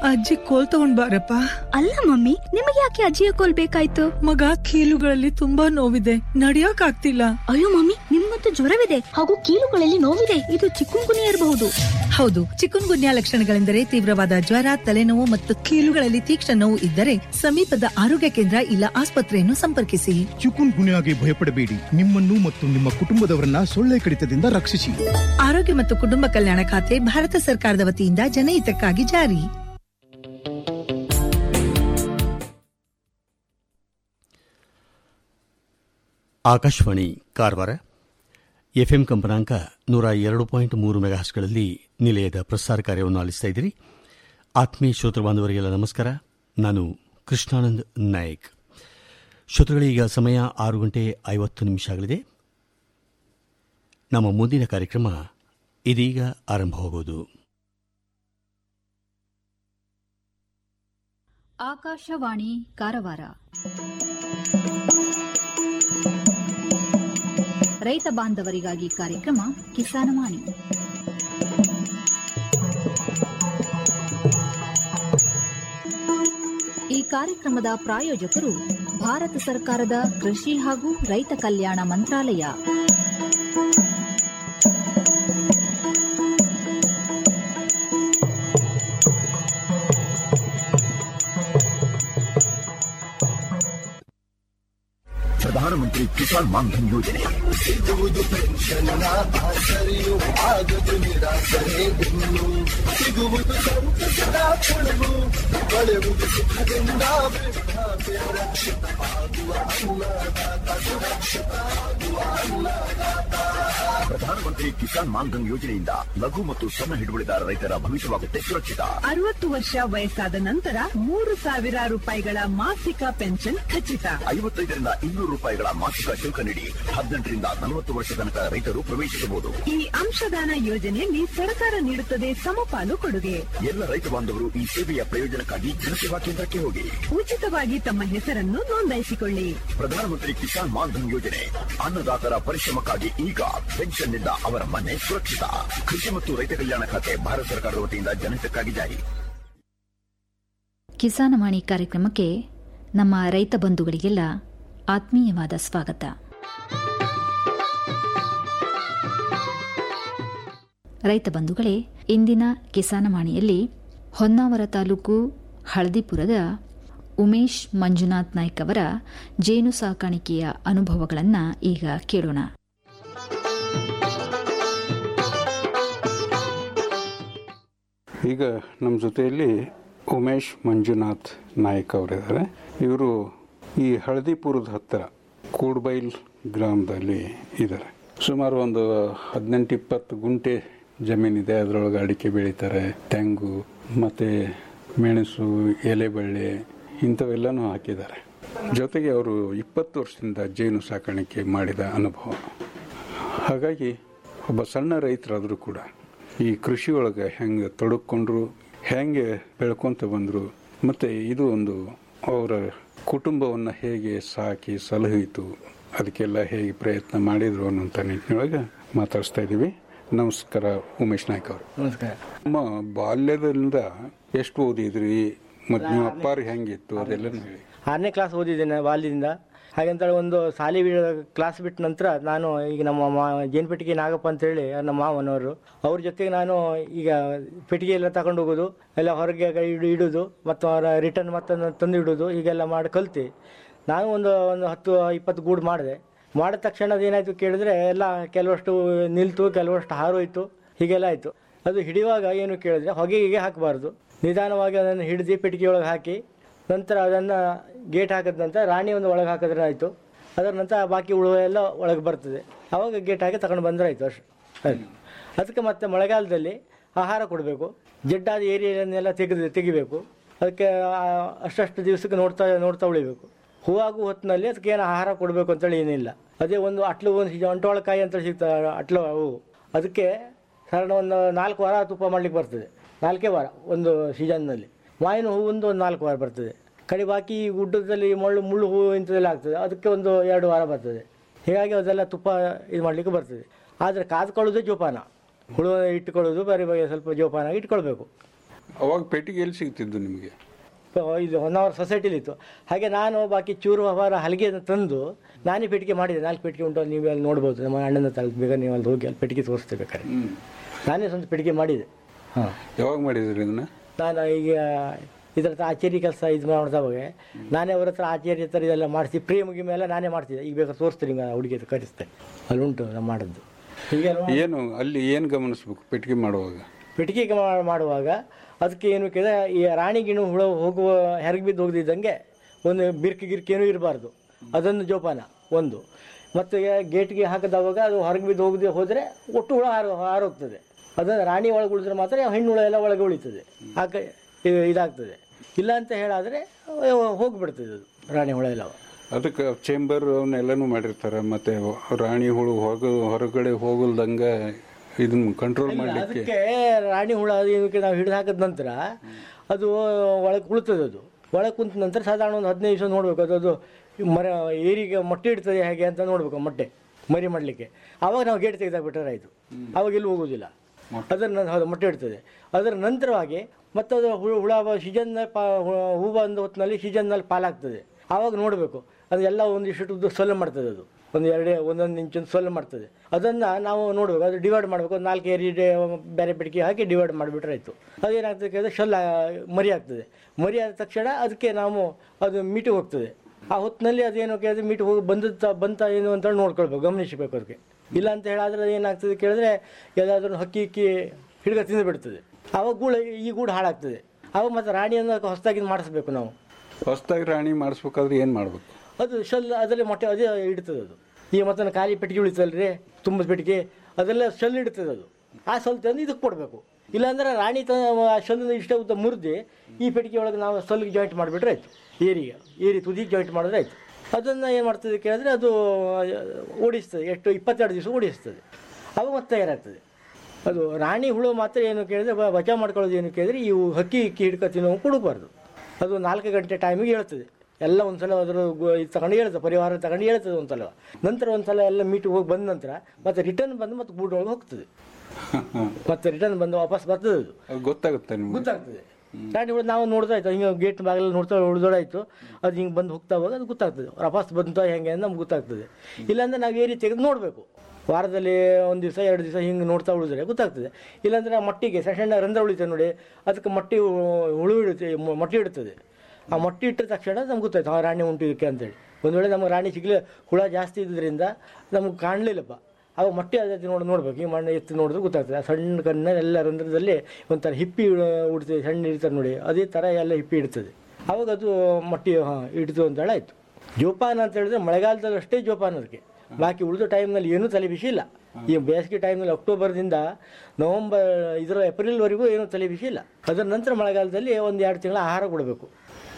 ಅಜ್ಜಿ ಕೋಲ್ ತಗೊಂಡ್ ಬಾರಪ್ಪ ಅಲ್ಲ ಮಮ್ಮಿ ನಿಮಗೆ ಯಾಕೆ ಅಜ್ಜಿಯ ಕೋಲ್ ಬೇಕಾಯ್ತು ಮಗ ಕೀಲುಗಳಲ್ಲಿ ತುಂಬಾ ನೋವಿದೆ ನಡಿಯಕ್ ಆಗ್ತಿಲ್ಲ ಅಯ್ಯೋ ಮಮ್ಮಿ ನಿಮ್ಗಂತೂ ಜ್ವರವಿದೆ ಹಾಗೂ ಕೀಲುಗಳಲ್ಲಿ ನೋವಿದೆ ಇದು ಚಿಕ್ಕುಂಗುನಿಯ ಇರಬಹುದು ಹೌದು ಚಿಕುನ್ ಗುನ್ಯಾ ಲಕ್ಷಣಗಳೆಂದರೆ ತೀವ್ರವಾದ ಜ್ವರ ತಲೆನೋವು ಮತ್ತು ಕೀಲುಗಳಲ್ಲಿ ತೀಕ್ಷ್ಣ ನೋವು ಇದ್ದರೆ ಸಮೀಪದ ಆರೋಗ್ಯ ಕೇಂದ್ರ ಇಲ್ಲ ಆಸ್ಪತ್ರೆಯನ್ನು ಸಂಪರ್ಕಿಸಿ ಚಿಕುನ್ ಗುನ್ಯಾಗೆ ಭಯಪಡಬೇಡಿ ನಿಮ್ಮನ್ನು ಮತ್ತು ನಿಮ್ಮ ಕುಟುಂಬದವರನ್ನ ಸೊಳ್ಳೆ ಕಡಿತದಿಂದ ರಕ್ಷಿಸಿ ಆರೋಗ್ಯ ಮತ್ತು ಕುಟುಂಬ ಕಲ್ಯಾಣ ಖಾತೆ ಭಾರತ ಸರ್ಕಾರದ ವತಿಯಿಂದ ಜನಹಿತಕ್ಕಾಗಿ ಜಾರಿ ಆಕಾಶವಾಣಿ ಕಾರವಾರ ಎಫ್ಎಂ ಕಂಪನಾಂಕ ನೂರ ಎರಡು ಪಾಯಿಂಟ್ ಮೂರು ಮೆಗಾಹರ್ಸ್ಗಳಲ್ಲಿ ನಿಲಯದ ಪ್ರಸಾರ ಕಾರ್ಯವನ್ನು ಆಲಿಸ್ತಾ ಇದ್ದೀರಿ ಆತ್ಮೀಯ ಶ್ರೋತೃ ಬಾಂಧವರಿಗೆಲ್ಲ ನಮಸ್ಕಾರ ನಾನು ಕೃಷ್ಣಾನಂದ್ ನಾಯಕ್ ಶ್ರೋತೃಗಳೀಗ ಸಮಯ ಆರು ಗಂಟೆ ಐವತ್ತು ನಿಮಿಷ ಆಗಲಿದೆ ನಮ್ಮ ಮುಂದಿನ ಕಾರ್ಯಕ್ರಮ ಇದೀಗ ಆರಂಭವಾಗುವುದು ಆಕಾಶವಾಣಿ ಕಾರವಾರ ರೈತ ಬಾಂಧವರಿಗಾಗಿ ಕಾರ್ಯಕ್ರಮ ಕಿಸಾನವಾಣಿ ಈ ಕಾರ್ಯಕ್ರಮದ ಪ್ರಾಯೋಜಕರು ಭಾರತ ಸರ್ಕಾರದ ಕೃಷಿ ಹಾಗೂ ರೈತ ಕಲ್ಯಾಣ ಮಂತ್ರಾಲಯ ಪ್ರಧಾನಮಂತ್ರಿ ಕಿಸಾನ್ ಮಾನ್ಧನ್ ಯೋಜನೆ ಸಿಗುವುದು ಪೆನ್ಷನ್ನ ಆಸರೆಯು ಆಗದು ನಿರಾಸರೆ ಇನ್ನು ಸಿಗುವುದು ಸಂತಸದ ಕೊಡಲು ಕಳೆಯುವುದು ಸುಖದಿಂದ ವೃದ್ಧಾಪ್ಯ ರಕ್ಷಿತ ಆಗುವ ಅನ್ನದಾತ ಸುರಕ್ಷಿತ ಆಗುವ ಅನ್ನದಾತ ಪ್ರಧಾನಮಂತ್ರಿ ಕಿಸಾನ್ ಮಾನ್ಧನ್ ಯೋಜನೆಯಿಂದ ಲಘು ಮತ್ತು ಸಣ್ಣ ಹಿಡುವಳಿದಾರ ರೈತರ ಭವಿಷ್ಯವಾಗುತ್ತೆ ಸುರಕ್ಷಿತ ಅರವತ್ತು ವರ್ಷ ವಯಸ್ಸಾದ ನಂತರ ಮೂರು ಸಾವಿರ ರೂಪಾಯಿಗಳ ಮಾಸಿಕ ಪೆನ್ಷನ್ ಖಚಿತ ಐವತ್ತೈದರಿಂದ ಇನ್ನೂರು ರೂಪಾಯಿಗಳ ಮಾಸಿಕ ಶುಲ್ಕ ನೀಡಿ ಹದಿನೆಂಟರಿಂದ ನಲವತ್ತು ವರ್ಷ ತನಕ ರೈತರು ಪ್ರವೇಶಿಸಬಹುದು ಈ ಅಂಶದಾನ ಯೋಜನೆಯಲ್ಲಿ ಸರ್ಕಾರ ನೀಡುತ್ತದೆ ಸಮಪಾಲು ಕೊಡುಗೆ ಎಲ್ಲ ರೈತ ಬಾಂಧವರು ಈ ಸೇವೆಯ ಪ್ರಯೋಜನಕ್ಕಾಗಿ ಜನಸೇವಾ ಕೇಂದ್ರಕ್ಕೆ ಹೋಗಿ ಉಚಿತವಾಗಿ ತಮ್ಮ ಹೆಸರನ್ನು ನೋಂದಾಯಿಸಿಕೊಳ್ಳಿ ಪ್ರಧಾನಮಂತ್ರಿ ಕಿಸಾನ್ ಮಾನ್ಧನ್ ಯೋಜನೆ ಅನ್ನದಾತರ ಪರಿಶ್ರಮಕ್ಕಾಗಿ ಈಗ ಪೆನ್ಷನ್ನಿಂದ ಅವರ ಮನೆ ಸುರಕ್ಷಿತ ಕೃಷಿ ಮತ್ತು ರೈತ ಕಲ್ಯಾಣ ಖಾತೆ ಭಾರತ ಸರ್ಕಾರದ ವತಿಯಿಂದ ಜನಹಿತಕ್ಕಾಗಿ ಜಾರಿ ಕಿಸಾನವಾಣಿ ಕಾರ್ಯಕ್ರಮಕ್ಕೆ ನಮ್ಮ ರೈತ ಬಂಧುಗಳಿಗೆಲ್ಲ ಆತ್ಮೀಯವಾದ ಸ್ವಾಗತ ರೈತ ಬಂಧುಗಳೇ ಇಂದಿನ ಕಿಸಾನವಾಣಿಯಲ್ಲಿ ಹೊನ್ನಾವರ ತಾಲೂಕು ಹಳದಿಪುರದ ಉಮೇಶ್ ಮಂಜುನಾಥ್ ನಾಯ್ಕ್ ಅವರ ಜೇನು ಸಾಕಾಣಿಕೆಯ ಅನುಭವಗಳನ್ನು ಈಗ ಕೇಳೋಣ ಈಗ ನಮ್ಮ ಜೊತೆಯಲ್ಲಿ ಉಮೇಶ್ ಮಂಜುನಾಥ್ ನಾಯಕ್ ಅವರಿದ್ದಾರೆ ಇವರು ಈ ಹಳದಿಪುರದ ಹತ್ತಿರ ಕೂಡ್ಬೈಲ್ ಗ್ರಾಮದಲ್ಲಿ ಇದ್ದಾರೆ ಸುಮಾರು ಒಂದು ಹದಿನೆಂಟು ಇಪ್ಪತ್ತು ಗುಂಟೆ ಜಮೀನಿದೆ ಅದರೊಳಗೆ ಅಡಿಕೆ ಬೆಳೀತಾರೆ ತೆಂಗು ಮತ್ತು ಮೆಣಸು ಎಲೆಬಳ್ಳಿ ಇಂಥವೆಲ್ಲನೂ ಹಾಕಿದ್ದಾರೆ ಜೊತೆಗೆ ಅವರು ಇಪ್ಪತ್ತು ವರ್ಷದಿಂದ ಜೇನು ಸಾಕಾಣಿಕೆ ಮಾಡಿದ ಅನುಭವ ಹಾಗಾಗಿ ಒಬ್ಬ ಸಣ್ಣ ರೈತರಾದರೂ ಕೂಡ ಈ ಕೃಷಿ ಒಳಗೆ ಹೆಂಗೆ ತೊಡಕೊಂಡ್ರು ಹೆಂಗೆ ಬೆಳ್ಕೊಂತ ಬಂದರು ಮತ್ತು ಇದು ಒಂದು ಅವರ ಕುಟುಂಬವನ್ನು ಹೇಗೆ ಸಾಕಿ ಸಲಹಿತು ಅದಕ್ಕೆಲ್ಲ ಹೇಗೆ ಪ್ರಯತ್ನ ಮಾಡಿದ್ರು ಅನ್ನೋಂಥ ನಿಟ್ಟಿನೊಳಗೆ ಮಾತಾಡಿಸ್ತಾ ಇದ್ದೀವಿ ನಮಸ್ಕಾರ ಉಮೇಶ್ ನಾಯ್ಕ ಅವರು ನಮಸ್ಕಾರ ನಮ್ಮ ಬಾಲ್ಯದಿಂದ ಎಷ್ಟು ಓದಿದ್ರಿ ಮತ್ತು ನಿಮ್ಮ ಅಪ್ಪಾರು ಹೆಂಗಿತ್ತು ಅದೆಲ್ಲ ಹೇಳಿ ಆರನೇ ಕ್ಲಾಸ್ ಓದಿದ್ದೇನೆ ಬಾಲ್ಯದಿಂದ ಹಾಗಂತೇಳಿ ಒಂದು ಸಾಲಿ ಕ್ಲಾಸ್ ಬಿಟ್ಟ ನಂತರ ನಾನು ಈಗ ನಮ್ಮ ಮಾ ಜೇನುಪೆಟ್ಟಿಗೆ ನಾಗಪ್ಪ ಅಂತೇಳಿ ನಮ್ಮ ಮಾವನವರು ಅವ್ರ ಜೊತೆಗೆ ನಾನು ಈಗ ಪೆಟ್ಟಿಗೆ ಎಲ್ಲ ತಗೊಂಡು ಹೋಗೋದು ಎಲ್ಲ ಹೊರಗೆ ಇಡು ಇಡೋದು ಮತ್ತು ಅವರ ರಿಟರ್ನ್ ಮತ್ತೆ ತಂದು ಇಡೋದು ಹೀಗೆಲ್ಲ ಮಾಡಿ ಕಲ್ತು ನಾನು ಒಂದು ಒಂದು ಹತ್ತು ಇಪ್ಪತ್ತು ಗೂಡು ಮಾಡಿದೆ ಮಾಡಿದ ತಕ್ಷಣ ಅದೇನಾಯಿತು ಕೇಳಿದ್ರೆ ಎಲ್ಲ ಕೆಲವಷ್ಟು ನಿಲ್ತು ಕೆಲವಷ್ಟು ಹಾರೋಯ್ತು ಹೀಗೆಲ್ಲ ಆಯಿತು ಅದು ಹಿಡಿಯುವಾಗ ಏನು ಕೇಳಿದ್ರೆ ಹೊಗೆ ಹೀಗೆ ಹಾಕಬಾರ್ದು ನಿಧಾನವಾಗಿ ಅದನ್ನು ಹಿಡಿದು ಪೆಟ್ಟಿಗೆ ಒಳಗೆ ಹಾಕಿ ನಂತರ ಅದನ್ನು ಗೇಟ್ ಹಾಕಿದ ನಂತರ ರಾಣಿ ಒಂದು ಒಳಗೆ ಹಾಕಿದ್ರೆ ಆಯಿತು ಅದರ ನಂತರ ಬಾಕಿ ಉಳುವ ಎಲ್ಲ ಒಳಗೆ ಬರ್ತದೆ ಆವಾಗ ಗೇಟ್ ಹಾಕಿ ತಗೊಂಡು ಬಂದ್ರೆ ಆಯಿತು ಅಷ್ಟು ಸರಿ ಅದಕ್ಕೆ ಮತ್ತೆ ಮಳೆಗಾಲದಲ್ಲಿ ಆಹಾರ ಕೊಡಬೇಕು ಜಡ್ಡಾದ ಏರಿಯಾವನ್ನೆಲ್ಲ ತೆಗೆದು ತೆಗಿಬೇಕು ಅದಕ್ಕೆ ಆ, ಅಷ್ಟಷ್ಟು ದಿವಸಕ್ಕೆ ನೋಡ್ತಾ ನೋಡ್ತಾ ಉಳಿಬೇಕು ಹೂವಾಗುವ ಹೊತ್ತಿನಲ್ಲಿ ಅದಕ್ಕೆ ಏನು ಆಹಾರ ಕೊಡಬೇಕು ಅಂತೇಳಿ ಏನಿಲ್ಲ ಅದೇ ಒಂದು ಅಟ್ಲು ಒಂದು ಅಂಟೋಳಕಾಯಿ ಅಂತ ಸಿಗ್ತದೆ ಅಟ್ಲು ಅವು ಅದಕ್ಕೆ ಸಾಧಾರಣ ಒಂದು ನಾಲ್ಕು ವಾರ ತುಪ್ಪ ಮಾಡ್ಲಿಕ್ಕೆ ಬರ್ತದೆ ನಾಲ್ಕೇ ವಾರ ಒಂದು ಸೀಸನ್ನಲ್ಲಿ ಮಾವಿನ ಹೂವು ಒಂದು ಒಂದು ನಾಲ್ಕು ವಾರ ಬರ್ತದೆ ಕಡೆ ಬಾಕಿ ಈ ಗುಡ್ಡದಲ್ಲಿ ಮುಳ್ಳು ಮುಳ್ಳು ಹೂವು ಇಂಥದ್ದೆಲ್ಲ ಆಗ್ತದೆ ಅದಕ್ಕೆ ಒಂದು ಎರಡು ವಾರ ಬರ್ತದೆ ಹೀಗಾಗಿ ಅದೆಲ್ಲ ತುಪ್ಪ ಇದು ಮಾಡಲಿಕ್ಕೆ ಬರ್ತದೆ ಆದರೆ ಕಾದ್ಕೊಳ್ಳೋದು ಜೋಪಾನ ಹುಳು ಇಟ್ಕೊಳ್ಳೋದು ಬೇರೆ ಬೇರೆ ಸ್ವಲ್ಪ ಜೋಪಾನ ಇಟ್ಕೊಳ್ಬೇಕು ಅವಾಗ ಪೆಟ್ಟಿಗೆ ಎಲ್ಲಿ ಸಿಗ್ತಿದ್ದು ನಿಮಗೆ ಇದು ಹೊನ್ನಾವರ ಸೊಸೈಟಿಲಿ ಇತ್ತು ಹಾಗೆ ನಾನು ಬಾಕಿ ಚೂರು ಅವರ ಹಲಗೆಯನ್ನು ತಂದು ನಾನೇ ಪೆಟ್ಟಿಗೆ ಮಾಡಿದೆ ನಾಲ್ಕು ಪೆಟ್ಟಿಗೆ ಉಂಟು ನೀವು ಅಲ್ಲಿ ನೋಡ್ಬೋದು ನಮ್ಮ ಅಣ್ಣನ ತಲೆ ಬೇಗ ನೀವು ಅಲ್ಲಿ ಹೋಗಿ ಅಲ್ಲಿ ಪೆಟ್ಟಿಗೆ ತೋರಿಸ್ತೇವೆ ಬೇಕಾದ್ರೆ ನಾನೇ ಸ್ವಂತ ಪೆಟ್ಟಿಗೆ ಮಾಡಿದೆ ಹಾಂ ಯಾವಾಗ ಮಾಡಿದ್ರಿ ಇದನ್ನ ನಾನು ಈಗ ಇದ್ರ ಹತ್ರ ಆಚೇರಿ ಕೆಲಸ ಇದು ಮಾಡ್ದವಾಗ ನಾನೇ ಅವ್ರ ಹತ್ರ ಆಚೇರಿ ಹತ್ರ ಇದೆಲ್ಲ ಮಾಡಿಸಿ ಪ್ರಿಯ ಮುಗಿ ಮೇಲೆ ನಾನೇ ಮಾಡ್ತಿದ್ದೆ ಈಗ ಬೇಕಾದ್ರೆ ತೋರಿಸ್ತೀನಿ ಈಗ ಹುಡುಗಿ ಹತ್ರ ಕರೆಸ್ತೆ ಅಲ್ಲಿ ಉಂಟು ನಾನು ಮಾಡಿದ್ದು ಹೀಗೆ ಏನು ಅಲ್ಲಿ ಏನು ಗಮನಿಸ್ಬೇಕು ಪೆಟ್ಟಿಗೆ ಮಾಡುವಾಗ ಪೆಟ್ಟಿಗೆ ಮಾ- ಮಾಡುವಾಗ ಅದಕ್ಕೆ ಏನು ಕೇಳಿದ್ರೆ ಈ ರಾಣಿ ಗಿಣು ಹುಳ ಹೋಗುವ ಹೆರಗಿ ಬಿದ್ದು ಹೋಗದಿದ್ದಂಗೆ ಒಂದು ಬಿರ್ಕಿ ಗಿರ್ಕಿ ಏನೂ ಇರಬಾರ್ದು ಅದೊಂದು ಜೋಪಾನ ಒಂದು ಮತ್ತು ಗೇಟ್ಗೆ ಹಾಕಿದವಾಗ ಅದು ಹೊರಗೆ ಬಿದ್ದು ಹೋಗದೆ ಹೋದರೆ ಒಟ್ಟು ಹುಳ ಹಾರು ಹಾರೋಗ್ತದೆ ಅದನ್ನು ರಾಣಿ ಒಳಗೆ ಉಳಿದ್ರೆ ಮಾತ್ರ ಹೆಣ್ಣು ಹುಳ ಎಲ್ಲ ಒಳಗೆ ಉಳಿತದೆ ಆಕ ಇ- ಇದಾಗ್ತದೆ ಇಲ್ಲ ಅಂತ ಹೇಳಾದರೆ ಹೋಗಿಬಿಡ್ತದೆ ಅದು ರಾಣಿ ಹುಳ ಎಲ್ಲ ಅದಕ್ಕೆ ಚೇಂಬರ್ ಅವನ್ನೆಲ್ಲನೂ ಮಾಡಿರ್ತಾರೆ ಮತ್ತೆ ರಾಣಿ ಹುಳು ಹೊರಗ ಹೊರಗಡೆ ಹೋಗಲ್ದಂಗ ಇದನ್ನ ಕಂಟ್ರೋಲ್ ಮಾಡಲಿಕ್ಕೆ ಅದಕ್ಕೆ ರಾಣಿ ಹುಳ ಅದು ಏನಕ್ಕೆ ನಾವು ಹಿಡಿದು ಹಾಕಿದ ನಂತರ ಅದು ಒಳಗೆ ಕುಳಿತದೆ ಅದು ಒಳಗೆ ಕುಂತ ನಂತರ ಸಾಧಾರಣ ಒಂದು ಹದಿನೈದು ದಿವಸ ನೋಡಬೇಕು ಅದು ಅದು ಮರ ಏರಿಗೆ ಮೊಟ್ಟೆ ಇಡ್ತದೆ ಹೇಗೆ ಅಂತ ನೋಡಬೇಕು ಮೊಟ್ಟೆ ಮರಿ ಮಾಡಲಿಕ್ಕೆ ಆವಾಗ ನಾವು ಗೇಟ್ ತೆಗೆದಾಕ್ಬಿಟ್ರೆ ಆಯಿತು ಆವಾಗ ಎಲ್ಲೂ ಹೋಗೋದಿಲ್ಲ ಅದರ ನಂತರ ಹೌದು ಮೊಟ್ಟೆ ಇಡ್ತದೆ ಅದರ ನಂತರವಾಗಿ ಮತ್ತೆ ಅದು ಹುಳ ಹುಳ ಸೀಸನ್ ಪಾ ಹೂ ಬಂದ ಹೊತ್ತಿನಲ್ಲಿ ಸೀಸನ್ನಲ್ಲಿ ಪಾಲಾಗ್ತದೆ ಆವಾಗ ನೋಡಬೇಕು ಅದು ಎಲ್ಲ ಒಂದಿಷ್ಟು ಉದ್ದ ಸೊಲ್ಲೆ ಮಾಡ್ತದೆ ಅದು ಒಂದು ಎರಡು ಒಂದೊಂದು ಇಂಚಿನ ಸೊಲ್ಲೆ ಮಾಡ್ತದೆ ಅದನ್ನು ನಾವು ನೋಡಬೇಕು ಅದು ಡಿವೈಡ್ ಮಾಡಬೇಕು ಒಂದು ನಾಲ್ಕು ಏರಿ ಬೇರೆ ಬೆಡಿಕೆ ಹಾಕಿ ಡಿವೈಡ್ ಮಾಡಿಬಿಟ್ರೆ ಆಯಿತು ಅದೇನಾಗ್ತದೆ ಕೇಳಿದ್ರೆ ಶೆಲ್ಲ ಮರಿ ಆಗ್ತದೆ ಮರಿ ಆದ ತಕ್ಷಣ ಅದಕ್ಕೆ ನಾವು ಅದು ಮೀಟಿಗೆ ಹೋಗ್ತದೆ ಆ ಹೊತ್ತಿನಲ್ಲಿ ಅದೇನು ಕೇಳಿದ್ರೆ ಮೀಟಿಗೆ ಹೋಗಿ ಬಂದ ಬಂತ ಏನು ಅಂತ ನೋಡ್ಕೊಳ್ಬೇಕು ಗಮನಿಸಬೇಕು ಅದಕ್ಕೆ ಇಲ್ಲ ಅಂತ ಹೇಳಾದ್ರೆ ಅದು ಏನಾಗ್ತದೆ ಕೇಳಿದ್ರೆ ಯಾವುದಾದ್ರೂ ಹಕ್ಕಿ ಇಕ್ಕಿ ಹಿಡ್ಗ ತಿಂದು ಬಿಡ್ತದೆ ಆವಾಗ ಗೂಡು ಈ ಗೂಡು ಹಾಳಾಗ್ತದೆ ಆವಾಗ ಮತ್ತೆ ರಾಣಿಯನ್ನು ಹೊಸದಾಗಿ ಮಾಡಿಸ್ಬೇಕು ನಾವು ಹೊಸದಾಗಿ ರಾಣಿ ಮಾಡಿಸ್ಬೇಕಾದ್ರೆ ಏನು ಮಾಡ್ಬೇಕು ಅದು ಶೆಲ್ ಅದರಲ್ಲಿ ಮೊಟ್ಟೆ ಅದೇ ಇಡ್ತದೆ ಅದು ಈ ಮತ್ತೆ ಖಾಲಿ ಪೆಟ್ಟಿಗೆ ಉಳಿತಲ್ರಿ ತುಂಬ ಪೆಟ್ಟಿಗೆ ಅದೆಲ್ಲ ಶೆಲ್ ಇಡ್ತದೆ ಅದು ಆ ಶೆಲ್ ತಂದು ಇದಕ್ಕೆ ಕೊಡಬೇಕು ಇಲ್ಲಾಂದ್ರೆ ರಾಣಿ ತ ಆ ಶೆಲ್ ಇಷ್ಟ ಉದ್ದ ಮುರಿದು ಈ ಪೆಟ್ಟಿಗೆ ಒಳಗೆ ನಾವು ಸೊಲ್ಗೆ ಜಾಯಿಂಟ್ ಮಾಡಿಬಿಟ್ರೆ ಆಯಿತು ಏರಿಗೆ ಏರಿ ತುದಿ ಜಾಯಿಂಟ್ ಮಾಡಿದ್ರೆ ಆಯಿತು ಅದನ್ನು ಏನು ಮಾಡ್ತದೆ ಕೇಳಿದ್ರೆ ಅದು ಓಡಿಸ್ತದೆ ಎಷ್ಟು ಇಪ್ಪತ್ತೆರಡು ದಿವಸ ಓಡಿಸ್ತದೆ ಅವಾಗ ಮತ್ತೆ ತಯಾರಾಗ್ತದೆ ಅದು ರಾಣಿ ಹುಳು ಮಾತ್ರ ಏನು ಕೇಳಿದ್ರೆ ಬ- ಬಚಾವ್ ಮಾಡ್ಕೊಳ್ಳೋದು ಏನು ಕೇಳಿದ್ರೆ ಇವು ಹಕ್ಕಿ ಇಕ್ಕಿ ಹಿಡ್ಕೊ ತಿನ್ನೋವು ಕೊಡಬಾರ್ದು ಅದು ನಾಲ್ಕು ಗಂಟೆ ಟೈಮಿಗೆ ಹೇಳ್ತದೆ ಎಲ್ಲ ಒಂದ್ಸಲ ಅದ್ರ ಗು- ಇದು ತಗೊಂಡು ಹೇಳ್ತದೆ ಪರಿವಾರ ತಗೊಂಡು ಹೇಳ್ತದೆ ಒಂದ್ಸಲ ನಂತರ ಒಂದ್ಸಲ ಎಲ್ಲ ಮೀಟಿಗೆ ಹೋಗಿ ಬಂದ ನಂತರ ಮತ್ತೆ ರಿಟರ್ನ್ ಬಂದು ಮತ್ತೆ ಗೂಡೊಳಗೆ ಹೋಗ್ತದೆ ಮತ್ತೆ ರಿಟರ್ನ್ ಬಂದು ವಾಪಸ್ ಬರ್ತದೆ ಅದು ಅದು ಗೊತ್ತಾಗುತ್ತೆ ನಿಮ್ಗೆ ಗೊತ್ತಾಗ್ತದೆ ರಾಣಿ ಹುಳು ನಾವು ನೋಡ್ದಾಯ್ತು ಹಿಂಗೆ ಗೇಟ್ ಬಾಗಿಲು ನೋಡ್ತಾ ಉಳಿದೋಡಾಯ್ತು ಅದು ಹಿಂಗೆ ಬಂದು ಹೋಗ್ತಾ ಹೋಗ ಅದು ಗೊತ್ತಾಗ್ತದೆ ವಾಪಸ್ ಬಂತ ಹೆಂಗೆ ಅಂತ ನಮ್ಗೆ ಗೊತ್ತಾಗ್ತದೆ ಇಲ್ಲಾಂದ್ರೆ ನಾವು ಏರಿ ತೆಗೆದು ನೋಡಬೇಕು ವಾರದಲ್ಲಿ ಒಂದು ದಿವಸ ಎರಡು ದಿವಸ ಹಿಂಗೆ ನೋಡ್ತಾ ಉಳಿದ್ರೆ ಗೊತ್ತಾಗ್ತದೆ ಇಲ್ಲಾಂದ್ರೆ ಆ ಮಟ್ಟಿಗೆ ಸಣ್ಣ ಸಣ್ಣ ರಂಧ್ರ ಉಳಿತದೆ ನೋಡಿ ಅದಕ್ಕೆ ಮಟ್ಟಿ ಹು- ಹುಳು ಇಡುತ್ತೆ ಮ- ಮೊಟ್ಟೆ ಇಡುತ್ತದೆ ಆ ಮೊಟ್ಟೆ ಇಟ್ಟ ತಕ್ಷಣ ನಮ್ಗೆ ಗೊತ್ತಾಯ್ತು ಆ ರಾಣಿ ಉಂಟು ಇದಕ್ಕೆ ಅಂತೇಳಿ ಒಂದು ವೇಳೆ ನಮಗೆ ರಾಣಿ ಸಿಗಲಿ ಹುಳ ಜಾಸ್ತಿ ಇದ್ದಿದ್ದರಿಂದ ನಮ್ಗೆ ಕಾಣಲಿಲ್ಲಪ್ಪ ಅವಾಗ ಮೊಟ್ಟೆ ಅದೇ ನೋಡಿ ನೋಡ್ಬೇಕು ಈ ಮಣ್ಣು ಎತ್ತಿ ನೋಡಿದ್ರೆ ಗೊತ್ತಾಗ್ತದೆ ಆ ಸಣ್ಣ ಕಣ್ಣ ಎಲ್ಲ ರಂಧ್ರದಲ್ಲಿ ಒಂಥರ ಹಿಪ್ಪಿ ಉಡ್ತದೆ ಸಣ್ಣ ಇಡ್ತಾರೆ ನೋಡಿ ಅದೇ ಥರ ಎಲ್ಲ ಹಿಪ್ಪಿ ಇಡ್ತದೆ ಅವಾಗ ಅದು ಮೊಟ್ಟೆ ಹಾಂ ಇಡ್ತು ಅಂತೇಳಿ ಆಯಿತು ಜೋಪಾನ ಅಂತ ಹೇಳಿದ್ರೆ ಮಳೆಗಾಲದಲ್ಲಿ ಅಷ್ಟೇ ಜೋಪಾನ ಅದಕ್ಕೆ ಬಾಕಿ ಉಳಿದ ಟೈಮ್ನಲ್ಲಿ ಏನೂ ತಲೆ ಬಿಸಿ ಇಲ್ಲ ಈ ಬೇಸಿಗೆ ಟೈಮ್ನಲ್ಲಿ ಅಕ್ಟೋಬರ್ದಿಂದ ನವಂಬರ್ ಇದರ ಏಪ್ರಿಲ್ವರೆಗೂ ಏನೂ ತಲೆ ಬಿಸಿ ಇಲ್ಲ ಅದರ ನಂತರ ಮಳೆಗಾಲದಲ್ಲಿ ಒಂದು ಎರಡು ತಿಂಗಳ ಆಹಾರ ಕೊಡಬೇಕು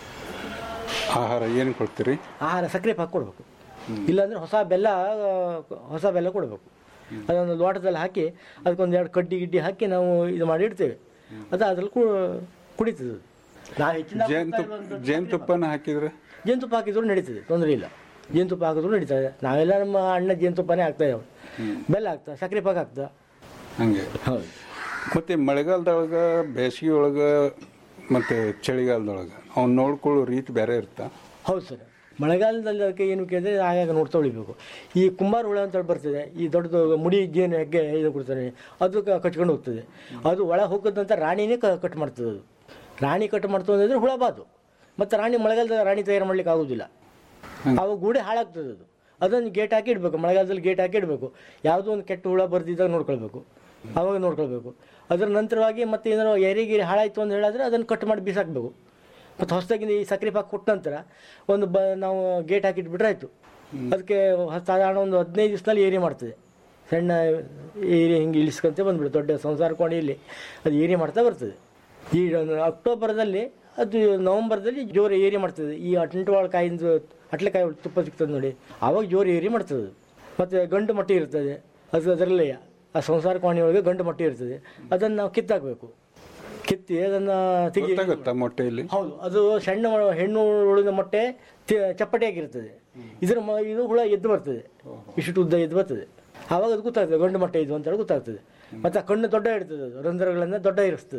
ಆಹಾರ ಏನು ಕೊಡ್ತೀರಿ ಆಹಾರ ಸಕ್ಕರೆ ಪಾಕ್ ಕೊಡಬೇಕು ಇಲ್ಲಾಂದ್ರೆ ಹೊಸ ಬೆಲ್ಲ ಆ, ಹೊಸ ಬೆಲ್ಲ ಕೊಡಬೇಕು ಅದೊಂದು ಲೋಟದಲ್ಲಿ ಹಾಕಿ ಅದಕ್ಕೊಂದು ಎರಡು ಕಡ್ಡಿ ಗಿಡ್ಡಿ ಹಾಕಿ ನಾವು ಇದು ಮಾಡಿ ಇಡ್ತೇವೆ ಅದು ಅದ್ರಲ್ಲಿ ಕು ಕುಡಿತದೆ ಅದು ನಾವು ಹೆಚ್ಚಿನ ಜೇನುತುಪ್ಪ ಜೇನುತುಪ್ಪನ ಹಾಕಿದ್ರೆ ಜೇನುತುಪ್ಪ ಹಾಕಿದ್ರು ನಡೀತದೆ ತೊಂದರೆ ಇಲ್ಲ ಜೇನುತುಪ್ಪ ಹಾಕಿದ್ರು ನಡೀತದೆ ನಾವೆಲ್ಲ ನಮ್ಮ ಅಣ್ಣ ಜೇನುತುಪ್ಪನೇ ಹಾಕ್ತಾ ಇದ್ದಾವೆ ಬೆಲ್ಲ ಹಾಕ್ತಾ ಸಕ್ಕರೆ ಪಾಕ್ ಹಾಕ್ತಾ ಹಂಗೆ ಹೌದು ಮತ್ತೆ ಮಳೆಗಾಲದೊಳಗೆ ಬೇಸಿಗೆ ಒಳಗೆ ಮತ್ತೆ ಚಳಿಗಾಲದೊಳಗೆ ಅವ್ನು ನೋಡ್ಕೊಳ್ಳೋ ರೀತಿ ಬೇರೆ ಇರ್ತಾ ಹೌದು ಸರ್ ಮಳೆಗಾಲದಲ್ಲಿ ಅದಕ್ಕೆ ಏನು ಕೇಳಿದ್ರೆ ಆಗಾಗ ನೋಡ್ತಾ ಉಳಿಬೇಕು ಈ ಕುಂಬಾರ ಹುಳ ಅಂತ ಬರ್ತದೆ ಈ ದೊಡ್ಡದು ಮುಡಿ ಜೇನು ಹೆಗ್ಗೆ ಇದು ಕೊಡ್ತಾರೆ ಅದು ಕ- ಕಚ್ಕೊಂಡು ಹೋಗ್ತದೆ ಅದು ಒಳ ಹೋಗೋದಂತ ರಾಣಿನೇ ಕ ಕಟ್ ಮಾಡ್ತದೆ ಅದು ರಾಣಿ ಕಟ್ ಮಾಡ್ತು ಅಂದ್ರೆ ಹುಳ ಬಾದು ಮತ್ತು ರಾಣಿ ಮಳೆಗಾಲದಲ್ಲಿ ರಾಣಿ ತಯಾರು ಮಾಡ್ಲಿಕ್ಕೆ ಆಗೋದಿಲ್ಲ ಅವಾಗ ಗೂಡೆ ಹಾಳಾಗ್ತದೆ ಅದು ಅದನ್ನು ಗೇಟ್ ಹಾಕಿ ಇಡಬೇಕು ಮಳೆಗಾಲದಲ್ಲಿ ಗೇಟ್ ಹಾಕಿ ಇಡಬೇಕು ಯಾವುದೋ ಒಂದು ಕೆಟ್ಟ ಹುಳ ಬರ್ದಿದ್ದಾಗ ನೋಡ್ಕೊಳ್ಬೇಕು ಅವಾಗ ನೋಡ್ಕೊಳ್ಬೇಕು ಅದರ ನಂತರವಾಗಿ ಮತ್ತೆ ಏನಾರು ಎರಿಗಿರಿ ಹಾಳಾಯಿತು ಅಂತ ಹೇಳಿದ್ರೆ ಅದನ್ನು ಕಟ್ ಮಾಡಿ ಬೀಸಾಕಬೇಕು ಮತ್ತು ಹೊಸದಾಗಿ ಈ ಸಕ್ಕರೆ ಪಾಕ್ ಕೊಟ್ಟ ನಂತರ ಒಂದು ಬ ನಾವು ಗೇಟ್ ಹಾಕಿಟ್ಬಿಟ್ರೆ ಆಯಿತು ಅದಕ್ಕೆ ಹ- ಸಾಧಾರಣ ಒಂದು ಹದಿನೈದು ದಿವಸದಲ್ಲಿ ಏರಿ ಮಾಡ್ತದೆ ಸಣ್ಣ ಏರಿ ಹಿಂಗೆ ಇಳಿಸ್ಕೊಂತ ಬಂದ್ಬಿಡು ದೊಡ್ಡ ಸಂಸಾರ ಕೋಣೆಯಲ್ಲಿ ಅದು ಏರಿ ಮಾಡ್ತಾ ಬರ್ತದೆ ಈ ಒಂದು ಅಕ್ಟೋಬರ್ದಲ್ಲಿ ಅದು ನವಂಬರ್ದಲ್ಲಿ ಜೋರು ಏರಿ ಮಾಡ್ತದೆ ಈ ಅಂಟುವಾಳ ಕಾಯಿಂದ ಅಟ್ಲೆಕಾಯಿ ತುಪ್ಪ ಸಿಗ್ತದೆ ನೋಡಿ ಆವಾಗ ಜೋರು ಏರಿ ಮಾಡ್ತದೆ ಅದು. ಮತ್ತು ಗಂಡು ಮಟ್ಟಿ ಇರ್ತದೆ ಅದು ಅದರಲ್ಲೇ ಆ ಸಂಸಾರ ಕೋಣೆಯೊಳಗೆ ಗಂಡು ಮಟ್ಟಿ ಇರ್ತದೆ ಅದನ್ನು ನಾವು ಕಿತ್ತಾಕಬೇಕು ಕಿತ್ತಿ ಅದನ್ನು ತೆಗಿ ಗೊತ್ತಾಗುತ್ತಾ ಮೊಟ್ಟೆಯಲ್ಲಿ ಹೌದು ಅದು ಸಣ್ಣ ಮ- ಹೆಣ್ಣು ಉಳಿದ ಮೊಟ್ಟೆ ತಿ- ಚಪ್ಪಟೆಯಾಗಿರ್ತದೆ ಇದರ ಮ- ಇದು ಹುಳ ಎದ್ದು ಬರ್ತದೆ ಇಷ್ಟು ಉದ್ದ ಎದ್ದು ಬರ್ತದೆ ಆವಾಗ ಅದು ಗೊತ್ತಾಗ್ತದೆ ಗಂಡು ಮೊಟ್ಟೆ ಇದು ಅಂತೇಳಿ ಗೊತ್ತಾಗ್ತದೆ ಮತ್ತು ಆ ಕಣ್ಣು ದೊಡ್ಡ ಇಡ್ತದೆ ಅದು ರಂಧ್ರಗಳನ್ನು ದೊಡ್ಡ ಇರಿಸ್ತದೆ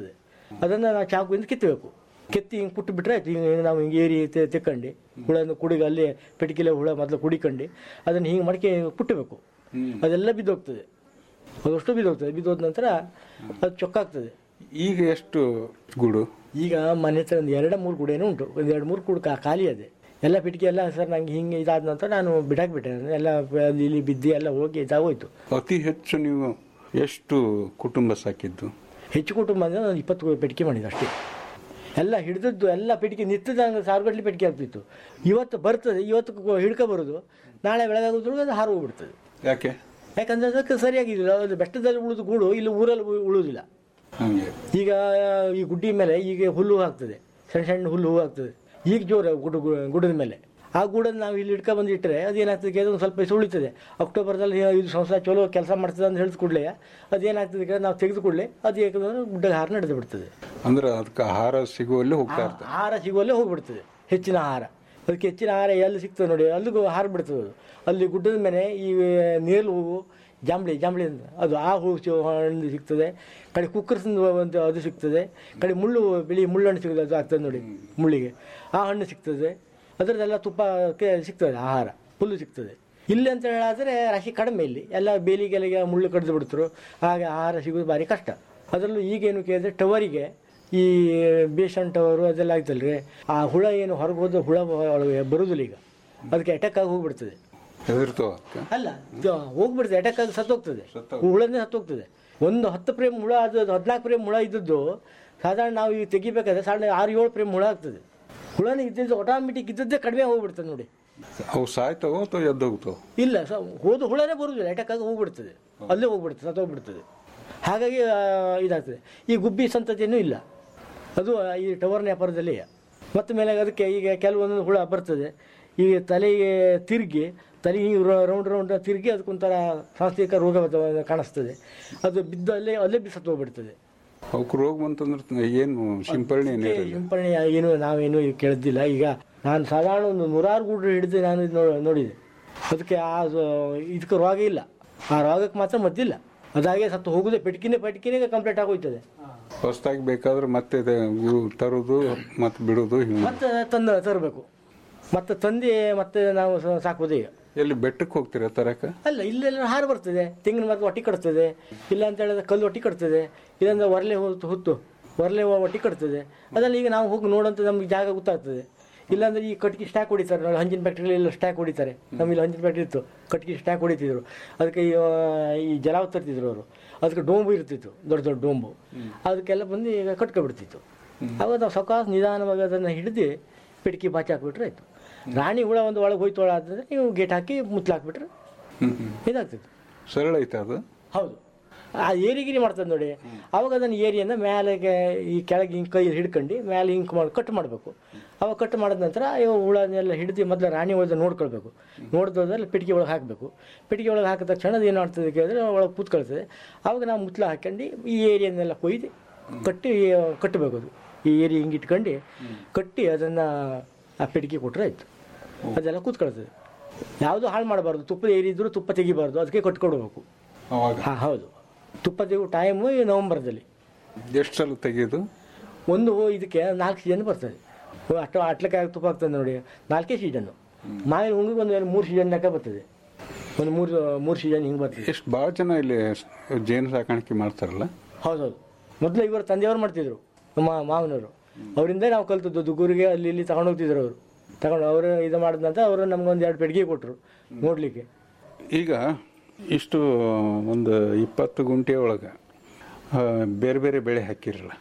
ಅದನ್ನು ನಾವು ಚಾಕುವಿಂದ ಕಿತ್ತಬೇಕು ಕೆತ್ತಿ ಹಿಂಗೆ ಕುಟ್ಟು ಬಿಟ್ರೆ ಆಯ್ತು ಹಿಂಗೆ ನಾವು ಹಿಂಗೆ ಏರಿ ತೆ- ತೆಕ್ಕಂಡು ಹುಳನ ಕುಡಿಗೆ ಅಲ್ಲಿ ಪೆಟ್ಟಿಗೆಲೆ ಹುಳ ಮೊದಲು ಕುಡಿಕೊಂಡು ಅದನ್ನು ಹಿಂಗೆ ಮಡಕೆ ಕುಟ್ಟಬೇಕು ಅದೆಲ್ಲ ಬಿದ್ದೋಗ್ತದೆ ಅದಷ್ಟು ಬಿದ್ದೋಗ್ತದೆ ಬಿದ್ದೋದ ನಂತರ ಅದು ಚೊಕ್ಕಾಗ್ತದೆ ಈಗ ಎಷ್ಟು ಗೂಡು ಈಗ ಮನೆ ಹತ್ರ ಒಂದು ಎರಡು ಮೂರು ಗುಡೇನೂ ಉಂಟು ಒಂದು ಎರಡು ಮೂರು ಕುಡು ಕಾ- ಖಾಲಿ ಇದೆ ಎಲ್ಲ ಪೆಟ್ಟಿಗೆ ಎಲ್ಲ ಸರ್ ನಂಗೆ ಹಿಂಗೆ ಇದಾದ ನಂತರ ನಾನು ಬಿಟ್ಟಾಕ್ಬಿಟ್ಟೆ ಎಲ್ಲ ಅಲ್ಲಿ ಇಲ್ಲಿ ಬಿದ್ದು ಎಲ್ಲ ಹೋಗಿ ಇದಾಗೋಯ್ತು ಅತಿ ಹೆಚ್ಚು ನೀವು ಎಷ್ಟು ಕುಟುಂಬ ಸಾಕಿದ್ದು ಹೆಚ್ಚು ಕುಟುಂಬ ಅಂದರೆ ನಾನು ಇಪ್ಪತ್ತು ಪೆಟ್ಟಿಗೆ ಮಾಡಿದ್ದು ಅಷ್ಟೇ ಎಲ್ಲ ಹಿಡಿದದ್ದು ಎಲ್ಲ ಪೆಟ್ಟಿಗೆ ನಿಂತದಂಗೆ ಸಾವಿರಗಟ್ಟಲೆ ಪೆಟ್ಟಿಗೆ ಆಗ್ತಿತ್ತು ಇವತ್ತು ಬರ್ತದೆ ಇವತ್ತು ಕು- ಹಿಡ್ಕೊ ಬರೋದು ನಾಳೆ ಬೆಳಗಾಗೋದ್ರೊಳಗೆ ಅದು ಹಾರು ಹೋಗ್ಬಿಡ್ತದೆ ಯಾಕೆ ಯಾಕಂದ್ರೆ ಅದಕ್ಕೆ ಸರಿಯಾಗಿಲ್ಲ ಅದು ಬೆಟ್ಟದಲ್ಲಿ ಉಳಿದು ಗೂಡು ಇಲ್ಲಿ ಊರಲ್ಲಿ ಉ- ಉಳುವುದಿಲ್ಲ ಹಂಗೆ ಈಗ ಈ ಗುಡ್ಡಿ ಮೇಲೆ ಈಗ ಹುಲ್ಲು ಆಗ್ತದೆ ಸಣ್ಣ ಸಣ್ಣ ಹುಲ್ಲು ಆಗ್ತದೆ ಈಗ ಜೋರ ಗುಡ್ಡ ಗುಡ್ಡದ ಮೇಲೆ ಆ ಗೂಡನ್ನು ನಾವು ಇಲ್ಲಿ ಇಟ್ಕೊ ಬಂದು ಇಟ್ಟರೆ ಅದೇನಾಗ್ತದೆ ಕೇಳಿದ್ರೆ ಒಂದು ಸ್ವಲ್ಪ ದಿವಸ ಉಳಿತದೆ ಅಕ್ಟೋಬರ್ದಲ್ಲಿ ಇದು ಸಂಸ್ಥೆ ಚಲೋ ಕೆಲಸ ಮಾಡ್ತದೆ ಅಂತ ಹೇಳಿದ ಕೂಡಲೇ ಅದೇನಾಗ್ತದೆ ಕೇಳಿದ್ರೆ ನಾವು ತೆಗೆದು ಕೂಡಲೇ ಅದು ಯಾಕಂದ್ರೆ ಗುಡ್ಡಗೆ ಹಾರ ನಡೆದು ಬಿಡ್ತದೆ ಅಂದ್ರೆ ಅದಕ್ಕೆ ಆಹಾರ ಸಿಗುವಲ್ಲಿ ಹೋಗ್ತಾ ಇರ್ತದೆ ಆಹಾರ ಸಿಗುವಲ್ಲೇ ಹೋಗ್ಬಿಡ್ತದೆ ಹೆಚ್ಚಿನ ಆಹಾರ ಅದಕ್ಕೆ ಹೆಚ್ಚಿನ ಆಹಾರ ಎಲ್ಲಿ ಸಿಗ್ತದೆ ನೋಡಿ ಅಲ್ಲಿಗೂ ಹಾರ ಬಿಡ್ತದೆ ಅದು ಅಲ್ಲಿ ಗುಡ್ಡದ ಮೇಲೆ ಈ ನೀರು ಹೂವು ಜಾಂಬಳಿ ಜಾಂಬಳಿ ಅಂತ ಅದು ಆ ಹೂವು ಸಿ- ಹಣ್ಣು ಸಿಗ್ತದೆ ಕಡೆ ಕುಕ್ಕರ್ಸಿಂದ ಒಂದು ಅದು ಸಿಗ್ತದೆ ಕಡೆ ಮುಳ್ಳು ಬಿಳಿ ಮುಳ್ಳಣ್ಣು ಸಿಗ್ತದೆ ಅದು ಆಗ್ತದೆ ನೋಡಿ ಮುಳ್ಳಿಗೆ ಆ ಹಣ್ಣು ಸಿಗ್ತದೆ ಅದರದ್ದೆಲ್ಲ ತುಪ್ಪಕ್ಕೆ ಸಿಗ್ತದೆ ಆಹಾರ ಹುಲ್ಲು ಸಿಗ್ತದೆ ಇಲ್ಲಿ ಅಂತ ಹೇಳಿದ್ರೆ ರಾಶಿ ಕಡಿಮೆ ಇಲ್ಲಿ ಎಲ್ಲ ಬೇಲಿಗೆಲೆಗೆ ಮುಳ್ಳು ಕಡ್ದು ಬಿಡ್ತರು ಹಾಗೆ ಆಹಾರ ಸಿಗೋದು ಭಾರಿ ಕಷ್ಟ ಅದರಲ್ಲೂ ಈಗೇನು ಕೇಳಿದ್ರೆ ಟವರಿಗೆ ಈ ಬೇಷನ್ ಟವರು ಅದೆಲ್ಲ ಆಯ್ತಲ್ರಿ ಆ ಹುಳ ಏನು ಹೊರಗೆ ಹೋದ ಹುಳ ಒಳಗೆ ಬರುವುದಿಲ್ಲ ಈಗ ಅದಕ್ಕೆ ಅಟ್ಯಾಕ್ ಆಗಿ ಹೋಗ್ಬಿಡ್ತದೆ ಹೆದರ್ತಾವ ಅದಕ್ಕೆ ಅಲ್ಲ ಇದು ಹೋಗ್ಬಿಡ್ತದೆ ಅಟ್ಯಾಕ್ ಆಗಿ ಸತ್ತೋಗ್ತದೆ ಹುಳನೇ ಸತ್ತೋಗ್ತದೆ ಒಂದು ಹತ್ತು ಪ್ರೇಮ್ ಹುಳ ಅದು ಹದಿನಾಲ್ಕು ಪ್ರೇಮ್ ಹುಳ ಇದ್ದದ್ದು ಸಾಧಾರಣ ನಾವು ಈಗ ತೆಗಿಬೇಕಾದ್ರೆ ಸಾಧಾರಣ ಆರು ಏಳು ಪ್ರೇಮ್ ಹುಳ ಆಗ್ತದೆ ಹುಳನೇ ಇದ್ದಿದ್ದು ಆಟೋಮೆಟಿಕ್ ಇದ್ದದ್ದೇ ಕಡಿಮೆ ಹೋಗ್ಬಿಡ್ತದೆ ನೋಡಿ ಅವು ಸಾಯ್ತಾವೋ ಅಥವಾ ಎದ್ದು ಹೋಗ್ತಾವ ಇಲ್ಲ ಸ ಹೋದ ಹುಳನೇ ಬರುವುದಿಲ್ಲ ಅಟ್ಯಾಕ್ ಆಗಿ ಹೋಗ್ಬಿಡ್ತದೆ ಅಲ್ಲೇ ಹೋಗ್ಬಿಡ್ತದೆ ಸತ್ತೋಗ್ಬಿಡ್ತದೆ ಹಾಗಾಗಿ ಆ, ಇದಾಗ್ತದೆ ಈ ಗುಬ್ಬಿ ಸಂತತಿಯೂ ಇಲ್ಲ ಅದು ಆ, ಈ ಟವರ್ ವ್ಯಾಪಾರದಲ್ಲಿ ಮತ್ತು ಮೇಲೆ ಅದಕ್ಕೆ ಈಗ ಕೆಲವೊಂದು ಹುಳ ಬರ್ತದೆ ಈ ತಲೆಗೆ ತಿರುಗಿ ತಲೆ ಹಿಂಗೆ ರೌಂಡ್ ರೌಂಡ್ ತಿರುಗಿ ಅದಕ್ಕೊಂಥರ ಸಾಂಸ್ಥಿಕ ರೋಗ ಬರ್ತವೆ- ಕಾಣಿಸ್ತದೆ ಅದು ಬಿದ್ದು ಅಲ್ಲೇ ಅಲ್ಲೇ ಬಿ ಸತ್ತು ಹೋಗ್ಬಿಡ್ತದೆ ಅವಕ್ಕೆ ರೋಗ ಬಂತಂದ್ರೆ ಏನು ಸಿಂಪರಣೆ ಏನಿರಲ್ಲ ಸಿಂಪರಣೆ ಏನು ನಾವೇನು ಕೇಳಿದ್ದಿಲ್ಲ ಈಗ ನಾನು ಸಾಧಾರಣ ಒಂದು ನೂರಾರು ಗೂಡ್ರು ಹಿಡಿದು ನಾನು ಇದು ನೋ- ನೋಡಿದೆ ಅದಕ್ಕೆ ಆ ಸ- ಇದಕ್ಕೆ ರೋಗ ಇಲ್ಲ ಆ ರೋಗಕ್ಕೆ ಮಾತ್ರ ಮದ್ದಿಲ್ಲ ಅದಾಗೆ ಸತ್ತು ಹೋಗುದೇ ಪೆಟ್ಕಿನೇ ಪೆಟ್ಕಿನೇ ಕಂಪ್ಲೀಟ್ ಆಗೋಯ್ತದೆ ಹೊಸದಾಗಿ ಬೇಕಾದ್ರೆ ಮತ್ತೆ ಇದು ಇವು ತರೋದು ಮತ್ತೆ ಬಿಡೋದು ಹಿಂಗೆ ಮತ್ತೆ ತಂದು ತರಬೇಕು ಮತ್ತೆ ತಂದು ಮತ್ತೆ ನಾವು ಸ- ಸಾಕೋದು ಈಗ ಎಲ್ಲಿ ಬೆಟ್ಟಕ್ಕೆ ಹೋಗ್ತೀರಾ ತರಕ ಅಲ್ಲ ಇಲ್ಲೆಲ್ಲ ಹಾರು ಬರ್ತದೆ ತೆಂಗಿನ ಮರದ ಒಟ್ಟಿ ಕಟ್ತದೆ ಇಲ್ಲ ಅಂತ ಹೇಳಿದ್ರೆ ಕಲ್ಲು ಒಟ್ಟಿ ಕಟ್ತದೆ ಇಲ್ಲಾಂದ್ರೆ ಒರಲೆ ಹೊತ್ತು ಹುತ್ತು ಒರಲೆ ಒಟ್ಟಿ ಕಟ್ತದೆ ಅದೆಲ್ಲ ಈಗ ನಾವು ಹೋಗಿ ನೋಡಂತ ನಮ್ಗೆ ಜಾಗ ಗೊತ್ತಾಗ್ತದೆ ಇಲ್ಲಾಂದ್ರೆ ಈ ಕಟ್ಗೆ ಸ್ಟ್ಯಾಕ್ ಹೊಡಿತಾರೆ ನೋಡಿ ಹಂಚಿನ ಫ್ಯಾಕ್ಟ್ರಿಗಳೆಲ್ಲ ಸ್ಟ್ಯಾಕ್ ಹೊಡಿತಾರೆ ನಮ್ಮಲ್ಲಿ ಹಂಚಿನ ಫ್ಯಾಕ್ಟ್ರಿ ಇತ್ತು ಕಟ್ಗೆ ಸ್ಟ್ಯಾಕ್ ಹೊಡಿತಿದ್ರು ಅದಕ್ಕೆ ಈ, ಆ, ಈ ಜಲಾವ್ ತರ್ತಿದ್ರು ಅವರು ಅದಕ್ಕೆ ಡೋಂಬು ಇರ್ತಿತ್ತು ದೊಡ್ಡ ದೊಡ್ಡ ಡೋಂಬು ಅದಕ್ಕೆಲ್ಲ ಬಂದು ಈಗ ಕಟ್ಕೊಬಿಡ್ತಿತ್ತು ಆವಾಗ ನಾವು ಸಕಾಸ ನಿಧಾನವಾಗಿ ಅದನ್ನು ಹಿಡಿದು ಪಿಟಕಿ ಬಾಚಿ ಹಾಕ್ಬಿಟ್ರೆ ಆಯಿತು ರಾಣಿ ಹುಳ ಒಂದು ಒಳಗೆ ಹೋಯ್ತು ಒಳ ಅಂತಂದ್ರೆ ನೀವು ಗೇಟ್ ಹಾಕಿ ಮುಚ್ಚಲು ಹಾಕ್ಬಿಟ್ರೆ ಹ್ಮ್ ಹ್ಮ್. ಇದಾಗ್ತದೆ ಸರಳ ಐತೆ ಅದು ಹೌದು ಆ ಏರಿಗಿರಿ ಮಾಡ್ತದೆ ನೋಡಿ ಅವಾಗ ಅದನ್ನು ಏರಿಯಿಂದ ಮೇಲೆ ಈ ಕೆಳಗೆ ಹಿಂಗೆ ಕೈ ಹಿಡ್ಕೊಂಡು ಮೇಲೆ ಹಿಂಗೆ ಮಾಡಿ ಕಟ್ ಮಾಡಬೇಕು ಅವಾಗ ಕಟ್ ಮಾಡಿದ ನಂತರ ಇವು ಹುಳನೆಲ್ಲ ಹಿಡಿದು ಮೊದಲು ರಾಣಿ ಒಳಗೆ ನೋಡ್ಕೊಳ್ಬೇಕು ನೋಡ್ದೋದ್ರಲ್ಲಿ ಪೆಟ್ಟಿಗೆ ಒಳಗೆ ಹಾಕಬೇಕು ಪೆಟ್ಟಿಗೆ ಒಳಗೆ ಹಾಕಿದ ತಕ್ಷಣ ಅದು ಏನು ಮಾಡ್ತದೆ ಕೇಳಿದ್ರೆ ಒಳಗೆ ಕೂತ್ಕೊಳ್ತದೆ ಅವಾಗ ನಾವು ಮುತ್ತಲ ಹಾಕ್ಕೊಂಡು ಈ ಏರಿಯನ್ನೆಲ್ಲ ಕೊಯ್ದು ಕಟ್ಟಿ ಕಟ್ಟಬೇಕು ಅದು ಈ ಏರಿ ಹಿಂಗೆ ಇಟ್ಕೊಂಡು ಕಟ್ಟಿ ಅದನ್ನು ಆ ಪೆಟ್ಟಿಗೆ ಕೊಟ್ಟರೆ ಆಯಿತು ಅದೆಲ್ಲ ಕೂತ್ಕೊಳ್ತದೆ ಯಾವುದು ಹಾಳು ಮಾಡಬಾರ್ದು ತುಪ್ಪದ ಏರಿ ಇದ್ದರೂ ತುಪ್ಪ ತೆಗಿಬಾರ್ದು ಅದಕ್ಕೆ ಕಟ್ಕೊಡ್ಬೇಕು ಅವಾಗ ಹಾಂ ಹೌದು ತುಪ್ಪ ತೆಗೆಯುವ ಟೈಮು ಈ ನವಂಬರ್ದಲ್ಲಿ ಎಷ್ಟು ಸಲ ತೆಗೆಯೋದು ಒಂದು ಇದಕ್ಕೆ ನಾಲ್ಕು ಸೀಸನ್ ಬರ್ತದೆ ಅಷ್ಟು ಅಟ್ಲಕ್ಕೆ ತುಪ್ಪ ಆಗ್ತದೆ ನೋಡಿ ನಾಲ್ಕೇ ಸೀಸನ್ನು ಮಾವಿನ ಹುಣ್ಣಿಗೆ ಒಂದು ಮೂರು ಸೀಸನ್ ಲೆಕ್ಕ ಬರ್ತದೆ ಒಂದು ಮೂರು ಮೂರು ಸೀಸನ್ ಹಿಂಗೆ ಬರ್ತದೆ ಎಷ್ಟು ಭಾಳ ಜನ ಇಲ್ಲಿ ಜೇನು ಸಾಕಾಣಿಕೆ ಮಾಡ್ತಾರಲ್ಲ ಹೌದೌದು ಮೊದಲು ಇವರು ತಂದೆಯವರು ಮಾಡ್ತಿದ್ರು ನಮ್ಮ ಮಾವನವರು ಅವರಿಂದ ನಾವು ಕಲ್ತದ್ದು ದುಗ್ಗೂರಿಗೆ ಅಲ್ಲಿ ಇಲ್ಲಿ ತಗೊಂಡು ಹೋಗ್ತಿದ್ರು ಅವರು ತಗೊಂಡು ಅವರು ಇದು ಮಾಡಿದ ನಂತರ ಅವರು ನಮ್ಗೊಂದು ಎರಡು ಪೆಟ್ಟಿಗೆ ಕೊಟ್ಟರು ನೋಡಲಿಕ್ಕೆ ಈಗ ಇಷ್ಟು ಒಂದು ಇಪ್ಪತ್ತು ಗುಂಟೆ ಒಳಗೆ ಆ, ಬೇರೆ ಬೇರೆ ಬೆಳೆ ಹಾಕಿರಲ್ಲ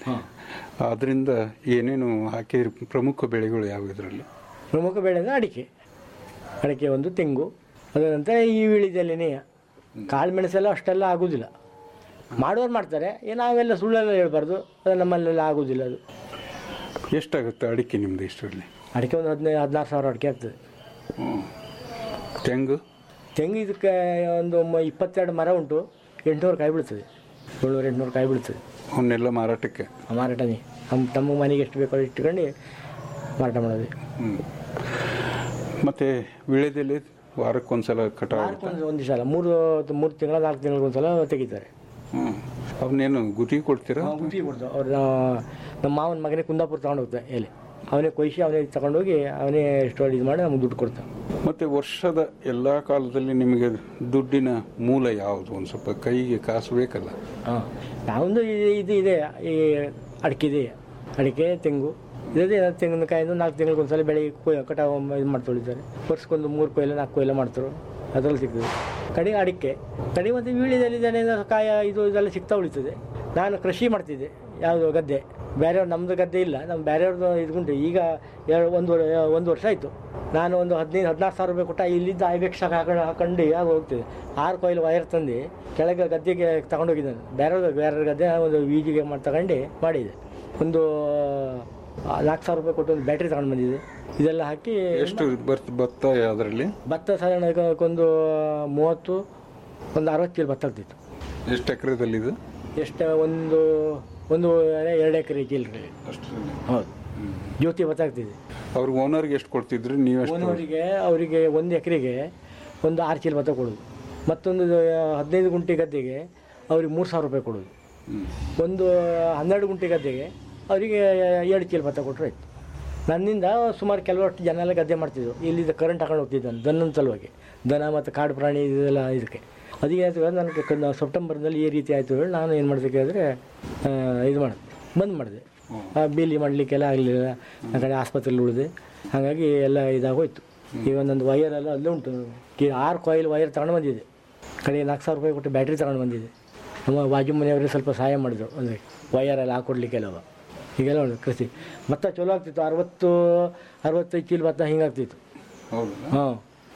ಅದರಿಂದ ಏನೇನು ಹಾಕಿದ್ರಿ ಪ್ರಮುಖ ಬೆಳೆಗಳು ಯಾವ ಇದರಲ್ಲಿ ಪ್ರಮುಖ ಬೆಳೆ ಅಂದರೆ ಅಡಿಕೆ ಅಡಿಕೆ ಒಂದು ತೆಂಗು ಅದರ ನಂತರ ಈ ಇಳಿದಲ್ಲಿನೇ ಕಾಳು ಮೆಣಸೆಲ್ಲ ಅಷ್ಟೆಲ್ಲ ಆಗೋದಿಲ್ಲ ಮಾಡೋರು ಮಾಡ್ತಾರೆ ಏ ನಾವೆಲ್ಲ ಸುಳ್ಳೆಲ್ಲ ಹೇಳ್ಬಾರ್ದು ಅದು ನಮ್ಮಲ್ಲೆಲ್ಲ ಆಗೋದಿಲ್ಲ ಅದು ಎಷ್ಟಾಗುತ್ತೆ ಅಡಿಕೆ ನಿಮ್ಮದು ಇಷ್ಟರಲ್ಲಿ ಅಡಿಕೆ ಒಂದು ಹದಿನೈದು ಹದಿನಾರು ಸಾವಿರ ಅಡಿಕೆ ಆಗ್ತದೆ ತೆಂಗು ತೆಂಗು ಇದಕ್ಕೆ ಒಂದು ಮ- ಇಪ್ಪತ್ತೆರಡು ಮರ ಉಂಟು ಎಂಟುನೂರು ಕಾಯಿ ಬೀಳ್ತದೆ ಏಳ್ನೂರು ಎಂಟುನೂರು ಕಾಯಿ ಬೀಳ್ತದೆ ಅವನ್ನೆಲ್ಲ ಮಾರಾಟಕ್ಕೆ ಮಾರಾಟನೇ ನಮ್ಮ ತಮ್ಮ ಮನೆಗೆ ಎಷ್ಟು ಬೇಕೋ ಅಷ್ಟು ಇಟ್ಕೊಂಡು ಮಾರಾಟ ಮಾಡೋದು ಹ್ಮ್. ಮತ್ತೆ ವಿಳೆದೆಲೆ ವಾರಕ್ಕೊಂದ್ಸಲ ಕಟಾವು ವಾರಕ್ಕೊಂದು ಒಂದು ಸಲ ಮೂರು ಮೂರು ತಿಂಗಳ ನಾಲ್ಕು ತಿಂಗಳಿಗೊಂದ್ಸಲ ತೆಗಿತಾರೆ ಹ್ಮ್ ಅವನ್ನೇನು ಗುರಿ ಕೊಡ್ತೀರಾ ಗುಂಪಿಗೆ ಕೊಡ್ತಾವೆ ಅವ್ರ ನಮ್ಮ ಮಾವನ ಮಗನೇ ಕುಂದಾಪುರ ತಗೊಂಡು ಹೋಗ್ತಾನೆ ಎಲೆ ಅವನೇ ಕೊಯ್ಸಿ ಅವನೇ ತಗೊಂಡೋಗಿ ಅವನೇ ಸ್ಟೋರ್ ಇದು ಮಾಡಿ ನಮ್ಗೆ ದುಡ್ಡು ಕೊಡ್ತಾನೆ ಮತ್ತೆ ವರ್ಷದ ಎಲ್ಲಾ ಕಾಲದಲ್ಲಿ ನಿಮಗೆ ದುಡ್ಡಿನ ಮೂಲ ಯಾವುದು ಒಂದು ಸ್ವಲ್ಪ ಕೈಗೆ ಕಾಸು ಬೇಕಲ್ಲ ಹಾಂ ನಾವೊಂದು ಇದು ಇದು ಇದೆ ಈ ಅಡಿಕೆ ಇದೆ ಅಡಿಕೆ ತೆಂಗು ಇದೇ ತೆಂಗಿನಕಾಯಿಂದ ನಾಲ್ಕು ತಿಂಗಳಿಗೆ ಒಂದ್ಸಲ ಬೆಳಿಗ್ಗೆ ಕೊಯ್ ಕಟ ಇದು ಮಾಡ್ತೊಳಿತಾರೆ ವರ್ಷಕ್ಕೊಂದು ಮೂರು ಕೊಯ್ಲ ನಾಲ್ಕು ಕೊಯ್ಲ ಮಾಡ್ತಾರೆ ಅದರಲ್ಲಿ ಸಿಗ್ತದೆ ಕಡೆಗೆ ಅಡಿಕೆ ಕಡೆಗೆ ಮತ್ತು ವೀಳ್ಯದಲ್ಲಿ ಇದನ್ನೆಲ್ಲ ಕಾಯ ಇದು ಇದೆಲ್ಲ ಸಿಗ್ತಾ ಉಳಿತದೆ ನಾನು ಕೃಷಿ ಮಾಡ್ತಿದ್ದೆ ಯಾವುದು ಗದ್ದೆ ಬೇರೆಯವ್ರು ನಮ್ಮದು ಗದ್ದೆ ಇಲ್ಲ ನಮ್ಮ ಬೇರೆಯವ್ರದ್ದು ಇದ್ಕೊಂಡು ಈಗ ಎರಡು ಒಂದು ವರ್- ಒಂದು ವರ್ಷ ಆಯಿತು ನಾನು ಒಂದು ಹದಿನೈದು ಹದಿನಾರು ಸಾವಿರ ರೂಪಾಯಿ ಕೊಟ್ಟ ಇಲ್ಲಿದ್ದ ಐಬೆಕ್ಸ್ ಹಾಕೊಂಡು ಹಾಕೊಂಡು ಆಗ ಹೋಗ್ತಿದೆ ಆರು ಕೊಯ್ಲು ವೈರ್ ತಂದು ಕೆಳಗೆ ಗದ್ದೆಗೆ ತಗೊಂಡೋಗಿದ್ದಾನೆ ಬೇರೆ ಬೇರೆ ಗದ್ದೆ ಒಂದು ವೀಜಿಗೆ ಮಾಡಿ ತಗೊಂಡು ಮಾಡಿದೆ ಒಂದು ಆ, ನಾಲ್ಕು ಸಾವಿರ ರೂಪಾಯಿ ಕೊಟ್ಟು ಒಂದು ಬ್ಯಾಟ್ರಿ ತಗೊಂಡು ಬಂದಿದೆ ಇದೆಲ್ಲ ಹಾಕಿ ಎಷ್ಟು ಬರ್ತ ಭತ್ತ ಅದರಲ್ಲಿ ಭತ್ತ ಸಾಧಾರಣ ಈಗ ಒಂದು ಮೂವತ್ತು ಒಂದು ಅರವತ್ತು ಚೀಲ ಭತ್ತ ಆಗ್ತಿತ್ತು ಎಷ್ಟು ಎಕರೆದಲ್ಲಿ ಇದು ಎಷ್ಟು ಒಂದು ಒಂದು ಎರಡು ಎಕರೆ ಚೀಲ ಹೌದು ಜ್ಯೋತಿ ಭತ್ತ ಆಗ್ತಿದೆ ಅವ್ರ ಓನರ್ಗೆ ಎಷ್ಟು ಕೊಡ್ತಿದ್ರಿ ನೀವು ಎಷ್ಟು ಓನವರಿಗೆ ಅವರಿಗೆ ಒಂದು ಎಕರೆಗೆ ಒಂದು ಆರು ಚೀಲ ಭತ್ತ ಕೊಡೋದು ಮತ್ತೊಂದು ಹದಿನೈದು ಗುಂಟೆ ಗದ್ದೆಗೆ ಅವ್ರಿಗೆ ಮೂರು ಸಾವಿರ ರೂಪಾಯಿ ಕೊಡೋದು ಒಂದು ಹನ್ನೆರಡು ಗುಂಟೆ ಗದ್ದೆಗೆ ಅವರಿಗೆ ಎರಡು ಚೀಲ ಭತ್ತ ಕೊಟ್ಟರೆ ಆಯ್ತು ನನ್ನಿಂದ ಸುಮಾರು ಕೆಲವಷ್ಟು ಜನ ಎಲ್ಲ ಗದ್ದೆ ಮಾಡ್ತಿದ್ರು ಇಲ್ಲಿಂದ ಕರೆಂಟ್ ಹಾಕೊಂಡು ಹೋಗ್ತಿದ್ದೆ ನಾನು ದನದ ಸಲುವಾಗಿ ದನ ಮತ್ತು ಕಾಡು ಪ್ರಾಣಿ ಇದೆಲ್ಲ ಇದಕ್ಕೆ ಅದಕ್ಕೆ ಆಯ್ತು ನನಗೆ ಕ- ಸೆಪ್ಟೆಂಬರ್ನಲ್ಲಿ ಈ ರೀತಿ ಆಯಿತು ಹೇಳಿ ನಾನು ಏನು ಮಾಡಬೇಕು ಹೇಳಿದ್ರೆ ಇದು ಮಾಡಿದೆ ಬಂದ್ ಮಾಡಿದೆ ಆ ಬೇಲಿ ಮಾಡಲಿಕ್ಕೆಲ್ಲ ಆಗಲಿಲ್ಲ ಆ ಕಡೆ ಆಸ್ಪತ್ರೆಯಲ್ಲಿ ಉಳಿದೆ ಹಾಗಾಗಿ ಎಲ್ಲ ಇದಾಗೋಯ್ತು ಈಗ ಒಂದೊಂದು ವೈರ್ ಎಲ್ಲ ಅಲ್ಲೇ ಉಂಟು ಕಿ- ಆರು ಕಾಯಿಲ್ ವೈರ್ ತಗೊಂಡು ಬಂದಿದೆ ಕಡೆ ನಾಲ್ಕು ಸಾವಿರ ರೂಪಾಯಿ ಕೊಟ್ಟು ಬ್ಯಾಟ್ರಿ ತಗೊಂಡು ಬಂದಿದೆ ನಮ್ಮ ಬಾಜು ಮನೆಯವರಿಗೆ ಸ್ವಲ್ಪ ಸಹಾಯ ಮಾಡಿದ್ರು ಅಂದರೆ ವೈಯರೆಲ್ಲ ಹಾಕೊಡ್ಲಿಕ್ಕೆಲ್ಲವ ಹೀಗೆಲ್ಲ ಉಂಟು ಕೃಷಿ ಭತ್ತ ಚಲೋ ಆಗ್ತಿತ್ತು ಅರವತ್ತು ಅರವತ್ತೈದು ಚೀಲ ಭತ್ತ ಹಿಂಗಾಗ್ತಿತ್ತು ಹೌದು ಹಾಂ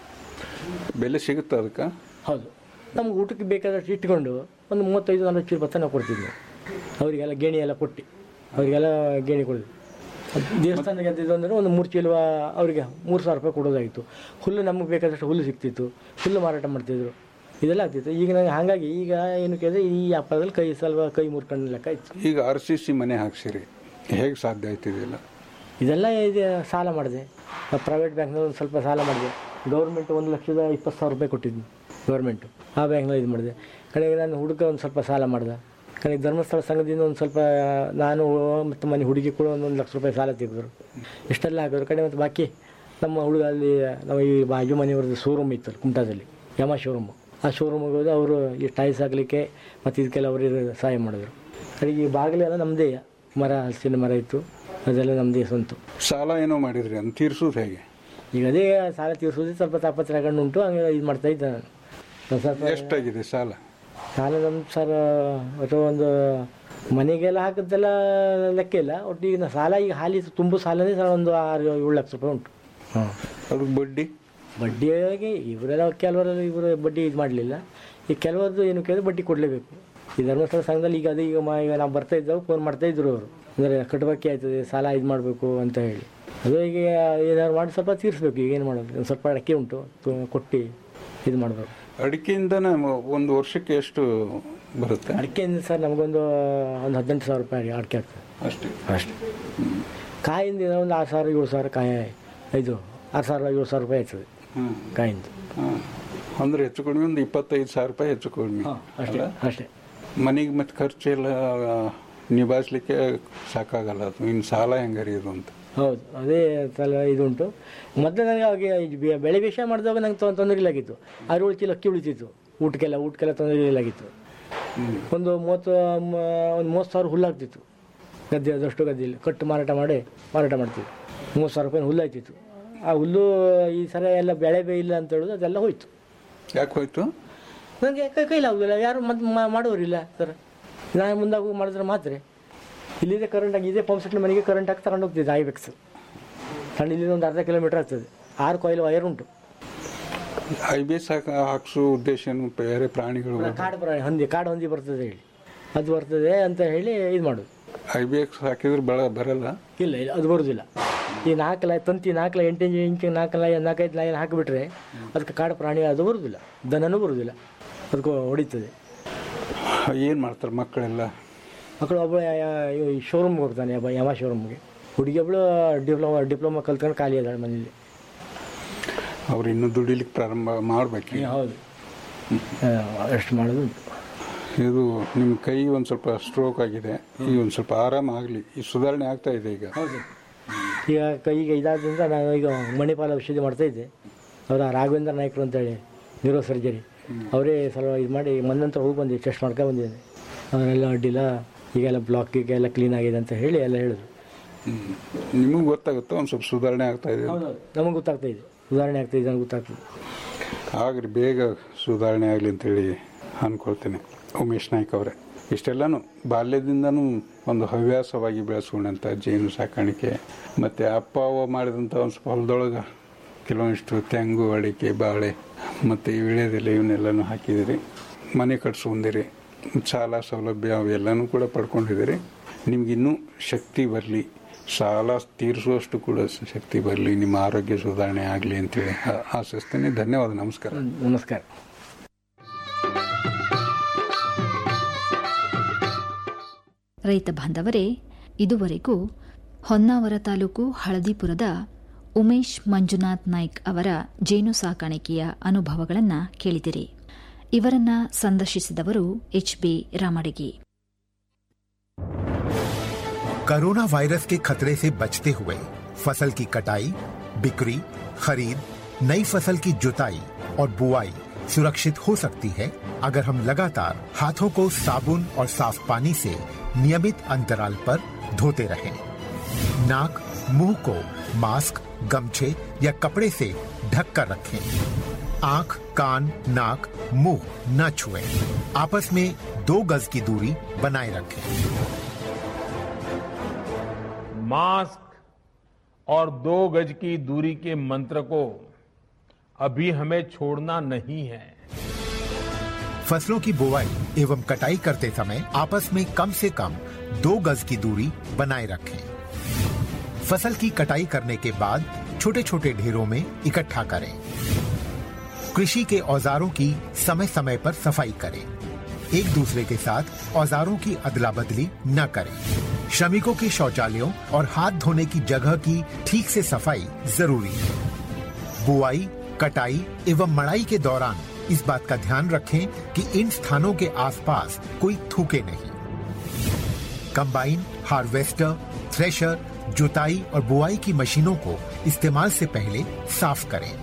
ಬೆಲೆ ಸಿಗುತ್ತಾ ಅದಕ್ಕೆ ಹೌದು ನಮ್ಗೆ ಊಟಕ್ಕೆ ಬೇಕಾದಷ್ಟು ಇಟ್ಕೊಂಡು ಒಂದು ಮೂವತ್ತೈದು ನಲ್ವತ್ತು ಚೀಲ ಭತ್ತ ನಾವು ಕೊಡ್ತಿದ್ವಿ ಅವರಿಗೆಲ್ಲ ಗೇಣಿ ಎಲ್ಲ ಕೊಟ್ಟು ಅವರಿಗೆಲ್ಲ ಗೇಣಿ ಕೊಡೋದು ದೇವಸ್ಥಾನ ಗೆದ್ದಿದ್ದು ಅಂದರೆ ಒಂದು ಮೂರು ಚೀಲ ಅವರಿಗೆ ಮೂರು ಸಾವಿರ ರೂಪಾಯಿ ಕೊಡೋದಾಗಿತ್ತು ಹುಲ್ಲು ನಮಗೆ ಬೇಕಾದಷ್ಟು ಹುಲ್ಲು ಸಿಗ್ತಿತ್ತು ಹುಲ್ಲು ಮಾರಾಟ ಮಾಡ್ತಿದ್ರು ಇದೆಲ್ಲ ಆಗ್ತಿತ್ತು ಈಗ ನನಗೆ ಹಾಗಾಗಿ ಈಗ ಏನು ಕೇಳಿದ್ರೆ ಈ ವ್ಯಾಪಾರದಲ್ಲಿ ಕೈ ಸ್ವಲ್ಪ ಕೈ ಮುರ್ಕೊಂಡು ಲೆಕ್ಕ ಇತ್ತು ಈಗ ಆರ್ ಸಿ ಸಿ ಮನೆ ಹಾಕ್ಸಿರಿ ಹೇಗೆ ಸಾಧ್ಯ ಆಯ್ತಿದೆಯಲ್ಲ ಇದೆಲ್ಲ ಇದೆ ಸಾಲ ಮಾಡಿದೆ ಪ್ರೈವೇಟ್ ಬ್ಯಾಂಕ್ನಲ್ಲಿ ಒಂದು ಸ್ವಲ್ಪ ಸಾಲ ಮಾಡಿದೆ ಗೌರ್ಮೆಂಟ್ ಒಂದು ಲಕ್ಷದ ಇಪ್ಪತ್ತು ಸಾವಿರ ರೂಪಾಯಿ ಕೊಟ್ಟಿದ್ದು ಗೌರ್ಮೆಂಟು ಆ ಬ್ಯಾಂಕ್ನಲ್ಲಿ ಇದು ಮಾಡಿದೆ ಕಡೆಗೆ ನಾನು ಹುಡುಗ ಒಂದು ಸ್ವಲ್ಪ ಸಾಲ ಮಾಡಿದೆ ಕಡೆಗೆ ಧರ್ಮಸ್ಥಳ ಸಂಘದಿಂದ ಒಂದು ಸ್ವಲ್ಪ ನಾನು ಮತ್ತು ಮನೆ ಹುಡುಗಿ ಕೂಡ ಒಂದೊಂದು ಲಕ್ಷ ರೂಪಾಯಿ ಸಾಲ ತೆಗೆದ್ರು ಇಷ್ಟೆಲ್ಲ ಹಾಕಿದ್ರು ಕಡೆ ಮತ್ತು ಬಾಕಿ ನಮ್ಮ ಹುಡುಗ ಅಲ್ಲಿ ನಮ್ಮ ಈ ಬಾಜು ಮನೆಯವ್ರದ್ದು ಶೋರೂಮ್ ಇತ್ತು ಕುಮಟಾದಲ್ಲಿ ಯಮ ಶೋರೂಮು ಆ ಶೋರೂಮಿಗೆ ಹೋಗಿ ಅವರು ಈ ಟೈಲ್ಸ್ ಹಾಕಲಿಕ್ಕೆ ಮತ್ತು ಇದಕ್ಕೆಲ್ಲ ಅವರು ಸಹಾಯ ಮಾಡಿದ್ರು ಕಡೆಗೆ ಈ ಬಾಗಿಲೆಲ್ಲ ನಮ್ಮದೇ ಮರ ಹಲಸಿನ ಮರ ಇತ್ತು ಅದೆಲ್ಲ ನಮ್ಮದೇ ಸ್ವಂತ ಸಾಲ ಏನೋ ಮಾಡಿದ್ರಿ ಅಂತ ತೀರ್ಸೋದು ಹೇಗೆ ಈಗ ಅದೇ ಸಾಲ ತೀರಿಸೋದು ಸ್ವಲ್ಪ ತಾಪತ್ರ ಹಾಕೊಂಡು ಉಂಟು ಹಂಗೆ ಇದು ಮಾಡ್ತಾ ಇದ್ದೆ ನಾನು ಒಂದ್ ಸ್ವಲ್ಪ ಎಷ್ಟಾಗಿದೆ ಸಾಲ ಸಾಲ ನಮ್ಮ ಸರ್ ಅಥವಾ ಒಂದು ಮನೆಗೆಲ್ಲ ಹಾಕಿದ್ದೆಲ್ಲ ಲೆಕ್ಕ ಇಲ್ಲ ಒಟ್ಟು ಈಗ ನಾ ಸಾಲ ಈಗ ಹಾಲಿ ತುಂಬ ಸಾಲನೇ ಸರ್ ಒಂದು ಆರು ಏಳು ಲಕ್ಷ ರೂಪಾಯಿ ಉಂಟು ಹಾಂ ಅದಕ್ಕೆ ಬಡ್ಡಿ ಬಡ್ಡಿಯಾಗಿ ಇವರೆಲ್ಲ ಕೆಲವರೆಲ್ಲ ಇವರು ಬಡ್ಡಿ ಇದು ಮಾಡಲಿಲ್ಲ ಈ ಕೆಲವರದ್ದು ಏನು ಕೇಳಿದ್ರೆ ಬಡ್ಡಿ ಕೊಡಲೇಬೇಕು ಈ ಧರ್ಮಸ್ಥಳ ಸಂಘದಲ್ಲಿ ಈಗ ಅದು ಈಗ ಮಾ ಈಗ ನಾವು ಬರ್ತಾ ಇದ್ದವು ಫೋನ್ ಮಾಡ್ತಾ ಇದ್ರು ಅವರು ಅಂದರೆ ಕಟ್ಟಬೇಕೆ ಆಯ್ತದೆ ಸಾಲ ಇದು ಮಾಡಬೇಕು ಅಂತ ಹೇಳಿ ಅದು ಈಗ ಏನಾದ್ರು ಮಾಡಿ ಸ್ವಲ್ಪ ತೀರಿಸ್ಬೇಕು ಈಗ ಏನು ಮಾಡೋದು ಒಂದು ಸ್ವಲ್ಪ ಅಡಕೆ ಉಂಟು ತು- ಕೊಟ್ಟು ಇದು ಮಾಡಬೇಕು ಅಡಿಕೆಯಿಂದನೇ ಒಂದು ವರ್ಷಕ್ಕೆ ಎಷ್ಟು ಬರುತ್ತೆ ಅಡಿಕೆಯಿಂದ ಸರ್ ನಮಗೊಂದು ಒಂದು ಹದಿನೆಂಟು ಸಾವಿರ ರೂಪಾಯಿ ಅಡಿಕೆ ಆಗ್ತದೆ ಅಷ್ಟೇ ಅಷ್ಟೇ ಕಾಯಿಂದ ಒಂದು ಆರು ಸಾವಿರ ಏಳು ಸಾವಿರ ಕಾಯಿ ಇದು ಆರು ಸಾವಿರ ಏಳು ಸಾವಿರ ರೂಪಾಯಿ ಆಗ್ತದೆ ಹ್ಮ್. ಕಾಯಿಂದ ಹಾಂ ಅಂದ್ರೆ ಹೆಚ್ಚು ಕಡಿಮೆ ಒಂದು ಇಪ್ಪತ್ತೈದು ಸಾವಿರ ರೂಪಾಯಿ ಹೆಚ್ಚು ಕಡಿಮೆ ಅಷ್ಟೇ ಅಲ್ಲ? ಅಷ್ಟೇ ಮನೆಗೆ ಮತ್ತೆ ಖರ್ಚೆಲ್ಲ ನಿಭಾಯಿಸ್ಲಿಕ್ಕೆ ಸಾಕಾಗಲ್ಲ ಅದು ಇನ್ನು ಸಾಲ ಹೆಂಗಾರಿ ಇದು ಅಂತ ಹೌದು ಅದೇ ತಲೆ ಇದುಂಟು ಮೊದಲು ನನಗೆ ಅವಾಗ ಈ ಬೆ- ಬೆಳೆ ಬೇಸಾಯ ಮಾಡಿದಾಗ ನಂಗೆ ತೊಂದರೆ ತೊಂದರೆ ಇಲ್ಲಾಗಿತ್ತು ಆರು ಏಳು ಚೀಲ ಅಕ್ಕಿ ಉಳಿತಿತ್ತು ಊಟಕ್ಕೆಲ್ಲ ಊಟಕ್ಕೆಲ್ಲ ತೊಂದರೆ ಇಲ್ಲಾಗಿತ್ತು ಒಂದು ಮೂವತ್ತು ಮ- ಒಂದು ಮೂವತ್ತು ಸಾವಿರ ಹುಲ್ಲಾಗ್ತಿತ್ತು ಗದ್ದೆ ಅದಷ್ಟು ಗದ್ದೆಯಲ್ಲಿ ಕಟ್ಟು ಮಾರಾಟ ಮಾಡಿ ಮಾರಾಟ ಮಾಡ್ತಿದ್ವಿ ಮೂವತ್ತು ಸಾವಿರ ರೂಪಾಯಿ ಹುಲ್ಲು ಆಯ್ತಿತ್ತು ಆ ಹುಲ್ಲು ಈ ಸಲ ಎಲ್ಲ ಬೆಳೆ ಬೇ ಇಲ್ಲ ಅಂತ ಹೇಳೋದು ಅದೆಲ್ಲ ಹೋಯ್ತು ಯಾಕೆ ಹೋಯ್ತು ನನಗೆ ಕೈ ಕೈಲಾಗೋದಿಲ್ಲ ಯಾರು ಮತ್ತೆ ಮಾಡೋರಿಲ್ಲ ಸರ್ ನಾನು ಮುಂದಾಗಿ ಮಾಡಿದ್ರೆ ಮಾತ್ರ ಇಲ್ಲಿದೆ ಕರೆಂಟ್ ಆಗಿ ಇದೇ ಪಂಪ್ ಸೆಟ್ ಮನೆಗೆ ಕರೆಂಟ್ ಹಾಕಿ ತಗೊಂಡು ಹೋಗ್ತಿದ್ದೆ ಐಬೆಕ್ಸ್ ಸಣ್ಣ ಇಲ್ಲಿಂದ ಒಂದು ಅರ್ಧ ಕಿಲೋಮೀಟರ್ ಆಗ್ತದೆ ಆರು ಕೊಯ್ಲು ವೈರ್ ಉಂಟು ಐ ಬಿ ಎಸ್ ಹಾಕ್ಸೋ ಉದ್ದೇಶ ಏನು ಬೇರೆ ಪ್ರಾಣಿಗಳು ಕಾಡು ಪ್ರಾಣಿ ಹಂದಿ ಕಾಡು ಹಂದಿ ಬರ್ತದೆ ಹೇಳಿ ಅದು ಬರ್ತದೆ ಅಂತ ಹೇಳಿ ಇದು ಮಾಡೋದು ಐ ಬಿ ಎಕ್ಸ್ ಹಾಕಿದ್ರೆ ಬಳ ಬರಲ್ಲ ಇಲ್ಲ ಇಲ್ಲ ಅದು ಬರೋದಿಲ್ಲ ಈ ನಾಲ್ಕು ಲೈ ತಂತಿ ನಾಲ್ಕು ಲೈ ಎಂಟು ಇಂಚು ನಾಲ್ಕು ಲೈ ನಾಲ್ಕೈದು ಲೈನ್ ಹಾಕಿಬಿಟ್ರೆ ಅದಕ್ಕೆ ಕಾಡು ಪ್ರಾಣಿ ಅದು ಬರೋದಿಲ್ಲ ದನನೂ ಬರೋದಿಲ್ಲ ಅದಕ್ಕೆ ಹೊಡಿತದೆ ಏನು ಮಾಡ್ತಾರೆ ಮಕ್ಕಳೆಲ್ಲ ಮಕ್ಕಳು ಒಬ್ಬ ಶೋರೂಮ್ಗೆ ಹೋಗ್ತಾನೆ ಒಬ್ಬ ಯಮ ಶೋರೂಮ್ಗೆ ಹುಡುಗಿ ಒಬ್ಬಳು ಡಿಪ್ಲೊಮಾ ಡಿಪ್ಲೊಮಾ ಕಲ್ತ್ಕೊಂಡು ಖಾಲಿ ಅದಾಳೆ ಮನೇಲಿ ಅವ್ರು ಇನ್ನೂ ದುಡಿಲಿಕ್ಕೆ ಪ್ರಾರಂಭ ಮಾಡ್ಬೇಕು ಹೌದು ಎಷ್ಟು ಮಾಡೋದು ಉಂಟು ಇದು ನಿಮ್ಮ ಕೈ ಒಂದು ಸ್ವಲ್ಪ ಸ್ಟ್ರೋಕ್ ಆಗಿದೆ ಈಗ ಒಂದು ಸ್ವಲ್ಪ ಆರಾಮ ಆಗಲಿ ಈ ಸುಧಾರಣೆ ಆಗ್ತಾ ಇದೆ ಈಗ ಈಗ ಕೈಗೆ ಇದಾದ್ರಿಂದ ನಾನು ಈಗ ಮಣಿಪಾಲ ಔಷಧಿ ಮಾಡ್ತಾ ಇದ್ದೆ ಅವರ ರಾಘವೇಂದ್ರ ನಾಯ್ಕರು ಅಂತೇಳಿ ನ್ಯೂರೋ ಸರ್ಜರಿ ಅವರೇ ಸ್ವಲ್ಪ ಇದು ಮಾಡಿ ಮಂದಂತ ಹೋಗಿ ಬಂದು ಟೆಸ್ಟ್ ಮಾಡ್ಕೊಂಡು ಬಂದಿದ್ದೀನಿ ಅವರೆಲ್ಲ ಅಡ್ಡಿಲ್ಲ ಈಗೆಲ್ಲ ಬ್ಲಾಕ್ ಎಲ್ಲ ಕ್ಲೀನ್ ಆಗಿದೆ ಅಂತ ಹೇಳಿ ಎಲ್ಲ ಹೇಳಿದ್ರು ನಿಮಗೆ ಗೊತ್ತಾಗುತ್ತೋ ಒಂದು ಸ್ವಲ್ಪ ಸುಧಾರಣೆ ಆಗ್ತಾ ಇದೆ ನಮಗೆ ಗೊತ್ತಾಗ್ತಾ ಇದೆ ಸುಧಾರಣೆ ಆಗ್ತಾ ಇದೆ ನನಗೆ ಗೊತ್ತಾಗ್ತದೆ ಆಗ್ರಿ ಬೇಗ ಸುಧಾರಣೆ ಆಗಲಿ ಅಂತೇಳಿ ಅಂದ್ಕೊಳ್ತೇನೆ ಉಮೇಶ್ ನಾಯ್ಕ ಅವರೇ ಇಷ್ಟೆಲ್ಲನೂ ಬಾಲ್ಯದಿಂದನೂ ಒಂದು ಹವ್ಯಾಸವಾಗಿ ಬೆಳೆಸ್ಕೊಂಡಂಥ ಜೇನು ಸಾಕಾಣಿಕೆ ಮತ್ತು ಅಪ್ಪ ಅವ್ವ ಮಾಡಿದಂಥ ಒಂದು ಸ್ವಲ್ಪ ಹೊಲದೊಳಗೆ ಕೆಲವೊಂದಿಷ್ಟು ತೆಂಗು ಅಡಿಕೆ ಬಾಳೆ ಮತ್ತು ಈ ವಿಳೆದೆಲೆ ಇವನ್ನೆಲ್ಲನೂ ಹಾಕಿದಿರಿ ಮನೆ ಕಟ್ಸ್ಕೊಂಡಿರಿ ಸಾಲ ಸೌಲಭ್ಯ ಅವೆಲ್ಲನೂ ಕೂಡ ಪಡ್ಕೊಂಡಿದ್ದೀರಿ ನಿಮಗಿನ್ನೂ ಶಕ್ತಿ ಬರಲಿ ಸಾಲ ತೀರಿಸುವಷ್ಟು ಕೂಡ ಶಕ್ತಿ ಬರಲಿ ನಿಮ್ಮ ಆರೋಗ್ಯ ಸುಧಾರಣೆ ಆಗಲಿ ಅಂತೇಳಿ ಆ- ಆಶಿಸ್ತೇನೆ ಧನ್ಯವಾದ ನಮಸ್ಕಾರ ನಮಸ್ಕಾರ ರೈತ ಬಾಂಧವರೇ ಇದುವರೆಗೂ ಹೊನ್ನಾವರ ತಾಲೂಕು ಹಳದಿಪುರದ ಉಮೇಶ್ ಮಂಜುನಾಥ್ ನಾಯ್ಕ್ ಅವರ ಜೇನು ಸಾಕಾಣಿಕೆಯ ಅನುಭವಗಳನ್ನು ಕೇಳಿದಿರಿ ಇವರನ್ನ ಸಂದರ್ಶಿಸಿದವರು ಎಚ್ಬಿ ರಾಮಡಿಗಿ कोरोना वायरस के खतरे से बचते हुए फसल की कटाई बिक्री खरीद नई फसल की जुताई और बुआई सुरक्षित हो सकती है अगर हम लगातार हाथों को साबुन और साफ पानी से नियमित अंतराल पर धोते रहें। नाक मुंह को मास्क गमछे या कपड़े से ढक कर रखें आंख कान नाक मुंह न छुएं। आपस में दो गज की दूरी बनाए रखें मास्क और दो गज की दूरी के मंत्र को अभी हमें छोड़ना नहीं है फसलों की बुवाई एवं कटाई करते समय आपस में कम से कम दो गज की दूरी बनाए रखें फसल की कटाई करने के बाद छोटे छोटे ढेरों में इकट्ठा करें कृषि के औजारों की समय समय पर सफाई करें एक दूसरे के साथ औजारों की अदला बदली न करें श्रमिकों के शौचालयों और हाथ धोने की जगह की ठीक से सफाई जरूरी है बुआई कटाई एवं मड़ाई के दौरान इस बात का ध्यान रखें कि इन स्थानों के आसपास कोई थूके नहीं कंबाइन हार्वेस्टर थ्रेशर जुताई और बुआई की मशीनों को इस्तेमाल से पहले साफ करें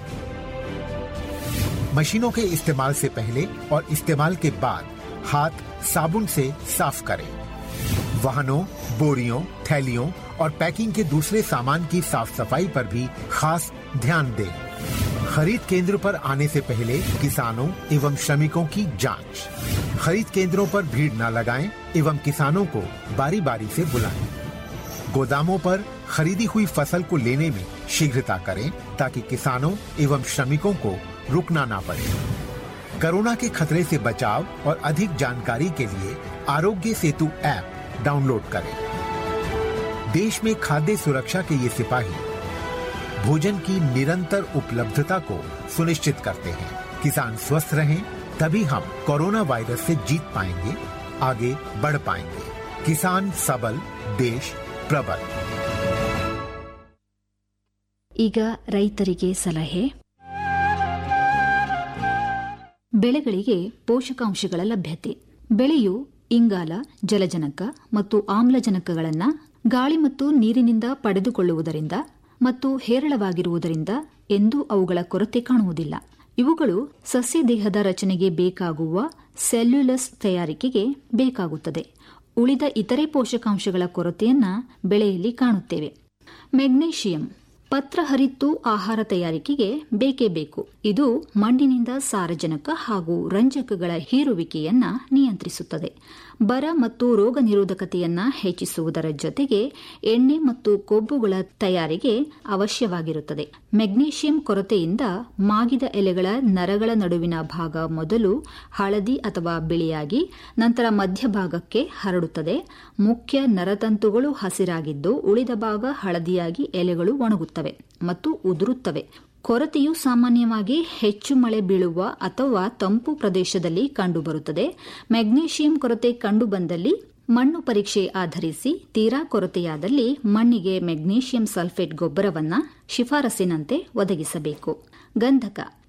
मशीनों के इस्तेमाल से पहले और इस्तेमाल के बाद हाथ साबुन से साफ करें वाहनों बोरियों थैलियों और पैकिंग के दूसरे सामान की साफ सफाई पर भी खास ध्यान दें खरीद केंद्र पर आने से पहले किसानों एवं श्रमिकों की जांच खरीद केंद्रों पर भीड़ न लगाएं एवं किसानों को बारी बारी से बुलाएं गोदामों पर खरीदी हुई फसल को लेने में शीघ्रता करें ताकि किसानों एवं श्रमिकों को रुकना ना पड़े कोरोना के खतरे से बचाव और अधिक जानकारी के लिए आरोग्य सेतु ऐप डाउनलोड करें देश में खाद्य सुरक्षा के ये सिपाही भोजन की निरंतर उपलब्धता को सुनिश्चित करते हैं किसान स्वस्थ रहें तभी हम कोरोना वायरस से जीत पाएंगे आगे बढ़ पाएंगे किसान सबल देश प्रबल ಈಗ ರೈತರಿಗೆ ಸಲಹೆ ಬೆಳೆಗಳಿಗೆ ಪೋಷಕಾಂಶಗಳ ಲಭ್ಯತೆ ಬೆಳೆಯು ಇಂಗಾಲ ಜಲಜನಕ ಮತ್ತು ಆಮ್ಲಜನಕಗಳನ್ನು ಗಾಳಿ ಮತ್ತು ನೀರಿನಿಂದ ಪಡೆದುಕೊಳ್ಳುವುದರಿಂದ ಮತ್ತು ಹೇರಳವಾಗಿರುವುದರಿಂದ ಎಂದೂ ಅವುಗಳ ಕೊರತೆ ಕಾಣುವುದಿಲ್ಲ ಇವುಗಳು ಸಸ್ಯ ದೇಹದ ರಚನೆಗೆ ಬೇಕಾಗುವ ಸೆಲ್ಯುಲಸ್ ತಯಾರಿಕೆಗೆ ಬೇಕಾಗುತ್ತದೆ ಉಳಿದ ಇತರೆ ಪೋಷಕಾಂಶಗಳ ಕೊರತೆಯನ್ನ ಬೆಳೆಯಲ್ಲಿ ಕಾಣುತ್ತೇವೆ ಮೆಗ್ನೀಷಿಯಂ ಪತ್ರಹರಿತ್ತು ಆಹಾರ ತಯಾರಿಕೆಗೆ ಬೇಕೇ ಬೇಕು ಇದು ಮಣ್ಣಿನಿಂದ ಸಾರಜನಕ ಹಾಗೂ ರಂಜಕಗಳ ಹೀರುವಿಕೆಯನ್ನ ನಿಯಂತ್ರಿಸುತ್ತದೆ ಬರ ಮತ್ತು ರೋಗ ನಿರೋಧಕತೆಯನ್ನ ಹೆಚ್ಚಿಸುವುದರ ಜೊತೆಗೆ ಎಣ್ಣೆ ಮತ್ತು ಕೊಬ್ಬುಗಳ ತಯಾರಿಗೆ ಅವಶ್ಯವಾಗಿರುತ್ತದೆ ಮೆಗ್ನೀಷಿಯಂ ಕೊರತೆಯಿಂದ ಮಾಗಿದ ಎಲೆಗಳ ನರಗಳ ನಡುವಿನ ಭಾಗ ಮೊದಲು ಹಳದಿ ಅಥವಾ ಬಿಳಿಯಾಗಿ ನಂತರ ಮಧ್ಯಭಾಗಕ್ಕೆ ಹರಡುತ್ತದೆ ಮುಖ್ಯ ನರತಂತುಗಳು ಹಸಿರಾಗಿದ್ದು ಉಳಿದ ಭಾಗ ಹಳದಿಯಾಗಿ ಎಲೆಗಳು ಒಣಗುತ್ತವೆ ಮತ್ತು ಉದುರುತ್ತವೆ ಕೊರತೆಯು ಸಾಮಾನ್ಯವಾಗಿ ಹೆಚ್ಚು ಮಳೆ ಬೀಳುವ ಅಥವಾ ತಂಪು ಪ್ರದೇಶದಲ್ಲಿ ಕಂಡುಬರುತ್ತದೆ ಮೆಗ್ನೀಷಿಯಂ ಕೊರತೆ ಕಂಡುಬಂದಲ್ಲಿ ಮಣ್ಣು ಪರೀಕ್ಷೆ ಆಧರಿಸಿ ತೀರಾ ಕೊರತೆಯಾದಲ್ಲಿ ಮಣ್ಣಿಗೆ ಮೆಗ್ನೀಷಿಯಂ ಸಲ್ಫೇಟ್ ಗೊಬ್ಬರವನ್ನ ಶಿಫಾರಸಿನಂತೆ ಒದಗಿಸಬೇಕು ಗಂಧಕ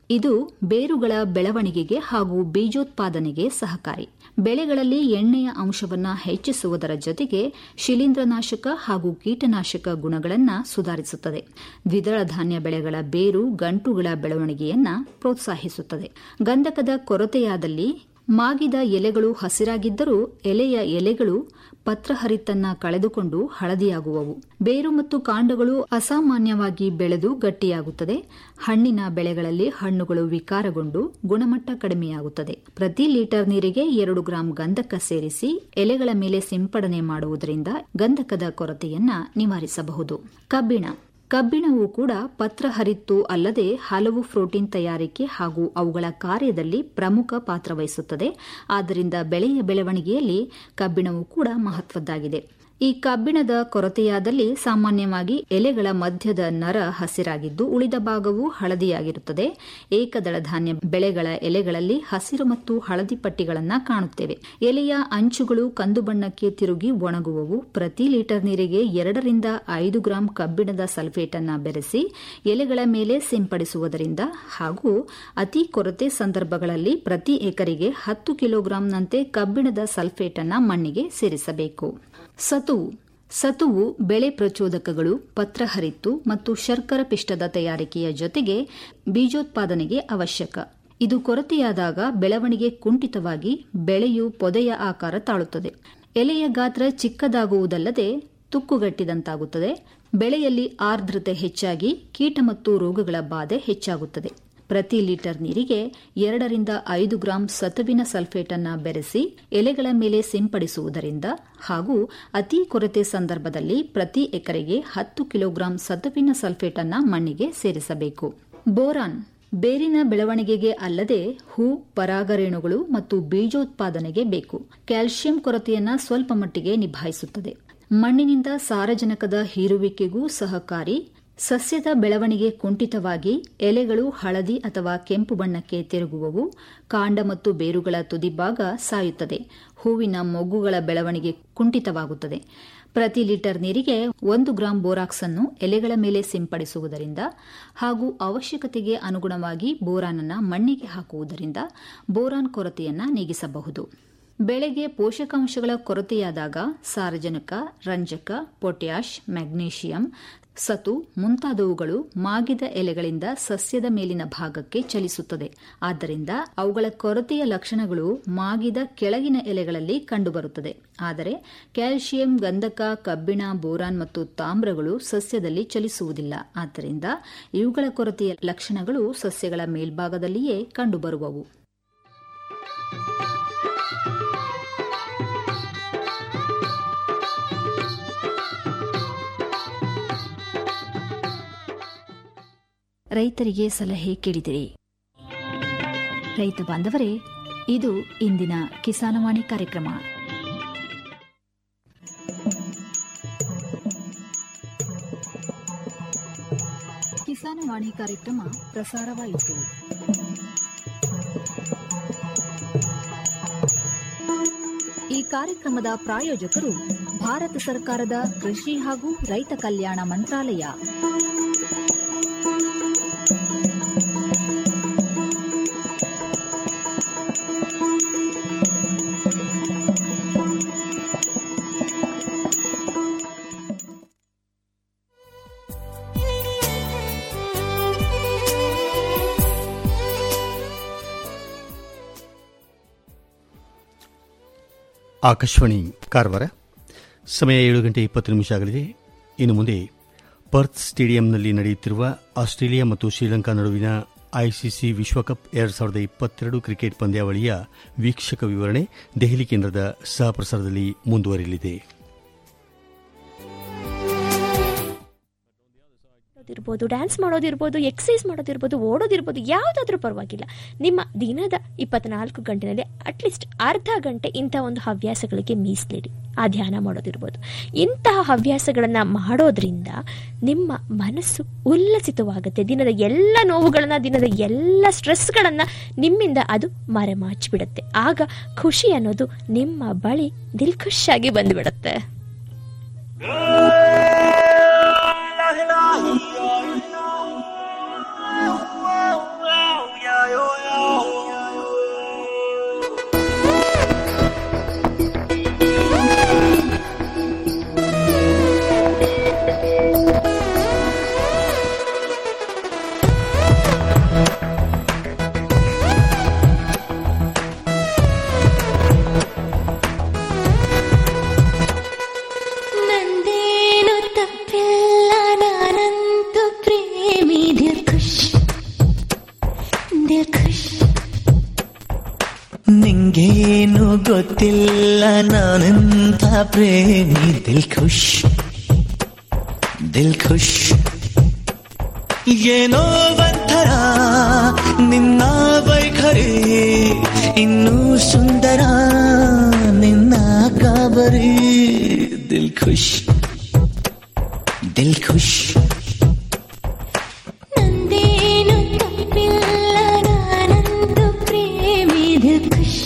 ಇದು ಬೇರುಗಳ ಬೆಳವಣಿಗೆಗೆ ಹಾಗೂ ಬೀಜೋತ್ಪಾದನೆಗೆ ಸಹಕಾರಿ ಬೆಳೆಗಳಲ್ಲಿ ಎಣ್ಣೆಯ ಅಂಶವನ್ನು ಹೆಚ್ಚಿಸುವುದರ ಜೊತೆಗೆ ಶಿಲೀಂಧ್ರನಾಶಕ ಹಾಗೂ ಕೀಟನಾಶಕ ಗುಣಗಳನ್ನು ಸುಧಾರಿಸುತ್ತದೆ ದ್ವಿದಳ ಧಾನ್ಯ ಬೆಳೆಗಳ ಬೇರು ಗಂಟುಗಳ ಬೆಳವಣಿಗೆಯನ್ನ ಪ್ರೋತ್ಸಾಹಿಸುತ್ತದೆ ಗಂಧಕದ ಕೊರತೆಯಾದಲ್ಲಿ ಮಾಗಿದ ಎಲೆಗಳು ಹಸಿರಾಗಿದ್ದರೂ ಎಲೆಯ ಎಲೆಗಳು ಪತ್ರಹರಿತನ್ನ ಕಳೆದುಕೊಂಡು ಹಳದಿಯಾಗುವವು ಬೇರು ಮತ್ತು ಕಾಂಡಗಳು ಅಸಾಮಾನ್ಯವಾಗಿ ಬೆಳೆದು ಗಟ್ಟಿಯಾಗುತ್ತದೆ ಹಣ್ಣಿನ ಬೆಳೆಗಳಲ್ಲಿ ಹಣ್ಣುಗಳು ವಿಕಾರಗೊಂಡು ಗುಣಮಟ್ಟ ಕಡಿಮೆಯಾಗುತ್ತದೆ ಪ್ರತಿ ಲೀಟರ್ ನೀರಿಗೆ ಎರಡು ಗ್ರಾಂ ಗಂಧಕ ಸೇರಿಸಿ ಎಲೆಗಳ ಮೇಲೆ ಸಿಂಪಡಣೆ ಮಾಡುವುದರಿಂದ ಗಂಧಕದ ಕೊರತೆಯನ್ನ ನಿವಾರಿಸಬಹುದು ಕಬ್ಬಿಣ ಕಬ್ಬಿಣವು ಕೂಡ ಪತ್ರಹರಿತ್ತು ಅಲ್ಲದೆ ಹಲವು ಪ್ರೋಟೀನ್ ತಯಾರಿಕೆ ಹಾಗೂ ಅವುಗಳ ಕಾರ್ಯದಲ್ಲಿ ಪ್ರಮುಖ ಪಾತ್ರ ವಹಿಸುತ್ತದೆ ಆದ್ದರಿಂದ ಬೆಳೆಯ ಬೆಳವಣಿಗೆಯಲ್ಲಿ ಕಬ್ಬಿಣವು ಕೂಡ ಮಹತ್ವದ್ದಾಗಿದೆ ಈ ಕಬ್ಬಿಣದ ಕೊರತೆಯಾದಲ್ಲಿ ಸಾಮಾನ್ಯವಾಗಿ ಎಲೆಗಳ ಮಧ್ಯದ ನರ ಹಸಿರಾಗಿದ್ದು ಉಳಿದ ಭಾಗವು ಹಳದಿಯಾಗಿರುತ್ತದೆ ಏಕದಳ ಧಾನ್ಯ ಬೆಳೆಗಳ ಎಲೆಗಳಲ್ಲಿ ಹಸಿರು ಮತ್ತು ಹಳದಿ ಪಟ್ಟಿಗಳನ್ನು ಕಾಣುತ್ತೇವೆ ಎಲೆಯ ಅಂಚುಗಳು ಕಂದು ಬಣ್ಣಕ್ಕೆ ತಿರುಗಿ ಒಣಗುವವು ಪ್ರತಿ ಲೀಟರ್ ನೀರಿಗೆ ಎರಡರಿಂದ ಐದು ಗ್ರಾಂ ಕಬ್ಬಿಣದ ಸಲ್ಫೇಟ್ ಅನ್ನು ಬೆರೆಸಿ ಎಲೆಗಳ ಮೇಲೆ ಸಿಂಪಡಿಸುವುದರಿಂದ ಹಾಗೂ ಅತಿ ಕೊರತೆ ಸಂದರ್ಭಗಳಲ್ಲಿ ಪ್ರತಿ ಎಕರೆಗೆ ಹತ್ತು ಕಿಲೋಗ್ರಾಂನಂತೆ ಕಬ್ಬಿಣದ ಸಲ್ಫೇಟ್ ಅನ್ನು ಮಣ್ಣಿಗೆ ಸೇರಿಸಬೇಕು ಸತುವು ಸತುವು ಬೆಳೆ ಪ್ರಚೋದಕಗಳು ಪತ್ರಹರಿತ್ತು ಮತ್ತು ಶರ್ಕರ ಪಿಷ್ಟದ ತಯಾರಿಕೆಯ ಜೊತೆಗೆ ಬೀಜೋತ್ಪಾದನೆಗೆ ಅವಶ್ಯಕ ಇದು ಕೊರತೆಯಾದಾಗ ಬೆಳವಣಿಗೆ ಕುಂಠಿತವಾಗಿ ಬೆಳೆಯು ಪೊದೆಯ ಆಕಾರ ತಾಳುತ್ತದೆ ಎಲೆಯ ಗಾತ್ರ ಚಿಕ್ಕದಾಗುವುದಲ್ಲದೆ ತುಕ್ಕುಗಟ್ಟಿದಂತಾಗುತ್ತದೆ ಬೆಳೆಯಲ್ಲಿ ಆರ್ದ್ರತೆ ಹೆಚ್ಚಾಗಿ ಕೀಟ ಮತ್ತು ರೋಗಗಳ ಬಾಧೆ ಹೆಚ್ಚಾಗುತ್ತದೆ ಪ್ರತಿ ಲೀಟರ್ ನೀರಿಗೆ ಎರಡರಿಂದ ಐದು ಗ್ರಾಂ ಸತುವಿನ ಸಲ್ಫೇಟ್ ಅನ್ನು ಬೆರೆಸಿ ಎಲೆಗಳ ಮೇಲೆ ಸಿಂಪಡಿಸುವುದರಿಂದ ಹಾಗೂ ಅತಿ ಕೊರತೆ ಸಂದರ್ಭದಲ್ಲಿ ಪ್ರತಿ ಎಕರೆಗೆ ಹತ್ತು ಕಿಲೋಗ್ರಾಂ ಸತುವಿನ ಸಲ್ಫೇಟ್ ಅನ್ನು ಮಣ್ಣಿಗೆ ಸೇರಿಸಬೇಕು ಬೋರಾನ್ ಬೇರಿನ ಬೆಳವಣಿಗೆಗೆ ಅಲ್ಲದೆ ಹೂ ಪರಾಗರೇಣುಗಳು ಮತ್ತು ಬೀಜೋತ್ಪಾದನೆಗೆ ಬೇಕು ಕ್ಯಾಲ್ಸಿಯಂ ಕೊರತೆಯನ್ನ ಸ್ವಲ್ಪ ಮಟ್ಟಿಗೆ ನಿಭಾಯಿಸುತ್ತದೆ ಮಣ್ಣಿನಿಂದ ಸಾರಜನಕದ ಹೀರುವಿಕೆಗೂ ಸಹಕಾರಿ ಸಸ್ಯದ ಬೆಳವಣಿಗೆ ಕುಂಠಿತವಾಗಿ ಎಲೆಗಳು ಹಳದಿ ಅಥವಾ ಕೆಂಪು ಬಣ್ಣಕ್ಕೆ ತಿರುಗುವವು ಕಾಂಡ ಮತ್ತು ಬೇರುಗಳ ತುದಿಭಾಗ ಸಾಯುತ್ತದೆ ಹೂವಿನ ಮೊಗ್ಗುಗಳ ಬೆಳವಣಿಗೆ ಕುಂಠಿತವಾಗುತ್ತದೆ ಪ್ರತಿ ಲೀಟರ್ ನೀರಿಗೆ ಒಂದು ಗ್ರಾಂ ಬೋರಾಕ್ಸ್ ಅನ್ನು ಎಲೆಗಳ ಮೇಲೆ ಸಿಂಪಡಿಸುವುದರಿಂದ ಹಾಗೂ ಅವಶ್ಯಕತೆಗೆ ಅನುಗುಣವಾಗಿ ಬೋರಾನ್ ಅನ್ನು ಮಣ್ಣಿಗೆ ಹಾಕುವುದರಿಂದ ಬೋರಾನ್ ಕೊರತೆಯನ್ನು ನೀಗಿಸಬಹುದು ಬೆಳೆಗೆ ಪೋಷಕಾಂಶಗಳ ಕೊರತೆಯಾದಾಗ ಸಾರಜನಕ ರಂಜಕ ಪೊಟ್ಯಾಷ್ ಮ್ಯಾಗ್ನೀಷಿಯಂ ಸತು ಮುಂತಾದವುಗಳು ಮಾಗಿದ ಎಲೆಗಳಿಂದ ಸಸ್ಯದ ಮೇಲಿನ ಭಾಗಕ್ಕೆ ಚಲಿಸುತ್ತದೆ ಆದ್ದರಿಂದ ಅವುಗಳ ಕೊರತೆಯ ಲಕ್ಷಣಗಳು ಮಾಗಿದ ಕೆಳಗಿನ ಎಲೆಗಳಲ್ಲಿ ಕಂಡುಬರುತ್ತದೆ ಆದರೆ ಕ್ಯಾಲ್ಸಿಯಂ ಗಂಧಕ ಕಬ್ಬಿಣ ಬೋರಾನ್ ಮತ್ತು ತಾಮ್ರಗಳು ಸಸ್ಯದಲ್ಲಿ ಚಲಿಸುವುದಿಲ್ಲ ಆದ್ದರಿಂದ ಇವುಗಳ ಕೊರತೆಯ ಲಕ್ಷಣಗಳು ಸಸ್ಯಗಳ ಮೇಲ್ಭಾಗದಲ್ಲಿಯೇ ಕಂಡುಬರುವವು ರೈತರಿಗೆ ಸಲಹೆ ಕೇಳಿದಿರಿ ರೈತ ಬಾಂಧವರೇ ಇದು ಇಂದಿನ ಕಿಸಾನವಾಣಿ ಕಾರ್ಯಕ್ರಮ ಕಿಸಾನವಾಣಿ ಕಾರ್ಯಕ್ರಮ ಪ್ರಸಾರವಾಯಿತು ಈ ಕಾರ್ಯಕ್ರಮದ ಪ್ರಾಯೋಜಕರು ಭಾರತ ಸರ್ಕಾರದ ಕೃಷಿ ಹಾಗೂ ರೈತ ಕಲ್ಯಾಣ ಮಂತ್ರಾಲಯ ಆಕಾಶವಾಣಿ ಕಾರವಾರ ಸಮಯ ಏಳು ಗಂಟೆ ಇಪ್ಪತ್ತು ನಿಮಿಷ ಆಗಲಿದೆ ಇನ್ನು ಮುಂದೆ ಪರ್ತ್ ಸ್ಟೇಡಿಯಂನಲ್ಲಿ ನಡೆಯುತ್ತಿರುವ ಆಸ್ಟ್ರೇಲಿಯಾ ಮತ್ತು ಶ್ರೀಲಂಕಾ ನಡುವಿನ ಐಸಿಸಿ ವಿಶ್ವಕಪ್ ಎರಡು ಸಾವಿರದ ಇಪ್ಪತ್ತೆರಡು ಕ್ರಿಕೆಟ್ ಪಂದ್ಯಾವಳಿಯ ವೀಕ್ಷಕ ವಿವರಣೆ ದೆಹಲಿ ಕೇಂದ್ರದ ಸಹಪ್ರಸಾರದಲ್ಲಿ ಮುಂದುವರಿಯಲಿದೆ ಇರ್ಬೋದು ಡ್ಯಾನ್ಸ್ ಮಾಡೋದಿರ್ಬೋದು ಎಕ್ಸಸೈಸ್ ಮಾಡೋದಿರ್ಬೋದು ಓಡೋದಿರ್ಬೋದು ಯಾವುದಾದ್ರೂ ಪರವಾಗಿಲ್ಲ ನಿಮ್ಮ ದಿನದ ಇಪ್ಪತ್ನಾಲ್ಕು ಗಂಟೆನಲ್ಲಿ ಅಟ್ಲೀಸ್ಟ್ ಅರ್ಧ ಗಂಟೆ ಇಂಥ ಒಂದು ಹವ್ಯಾಸಗಳಿಗೆ ಮೀಸಲಿಡಿ ಆ ಧ್ಯಾನ ಮಾಡೋದಿರ್ಬೋದು ಇಂತಹ ಹವ್ಯಾಸಗಳನ್ನು ಮಾಡೋದ್ರಿಂದ ನಿಮ್ಮ ಮನಸ್ಸು ಉಲ್ಲಸಿತವಾಗುತ್ತೆ ದಿನದ ಎಲ್ಲ ನೋವುಗಳನ್ನು ದಿನದ ಎಲ್ಲ ಸ್ಟ್ರೆಸ್ಗಳನ್ನು ನಿಮ್ಮಿಂದ ಅದು ಮರೆಮಾಚಿಬಿಡುತ್ತೆ ಆಗ ಖುಷಿ ಅನ್ನೋದು ನಿಮ್ಮ ಬಳಿ ದಿಲ್ಖುಷಾಗಿ ಬಂದುಬಿಡುತ್ತೆ ನಿಂಗೇನು ಗೊತ್ತಿಲ್ಲ ನಾನೆಂಥ ಪ್ರೇಮಿ ದಿಲ್ ಖುಷ್ ದಿಲ್ ಖುಷ್ ಏನೋ ಒಂಥರ ನಿನ್ನ ವೈಖರಿ ಇನ್ನೂ ಸುಂದರ ನಿನ್ನ ಕಾಬರಿ ದಿಲ್ ಖುಷ್ ದಿಲ್ ಖುಷ್ ನಂದೇನು ತಪ್ಪಿಲ್ಲ ನಾನಂದು ಪ್ರೇಮಿ ದಿಲ್ ಖುಷ್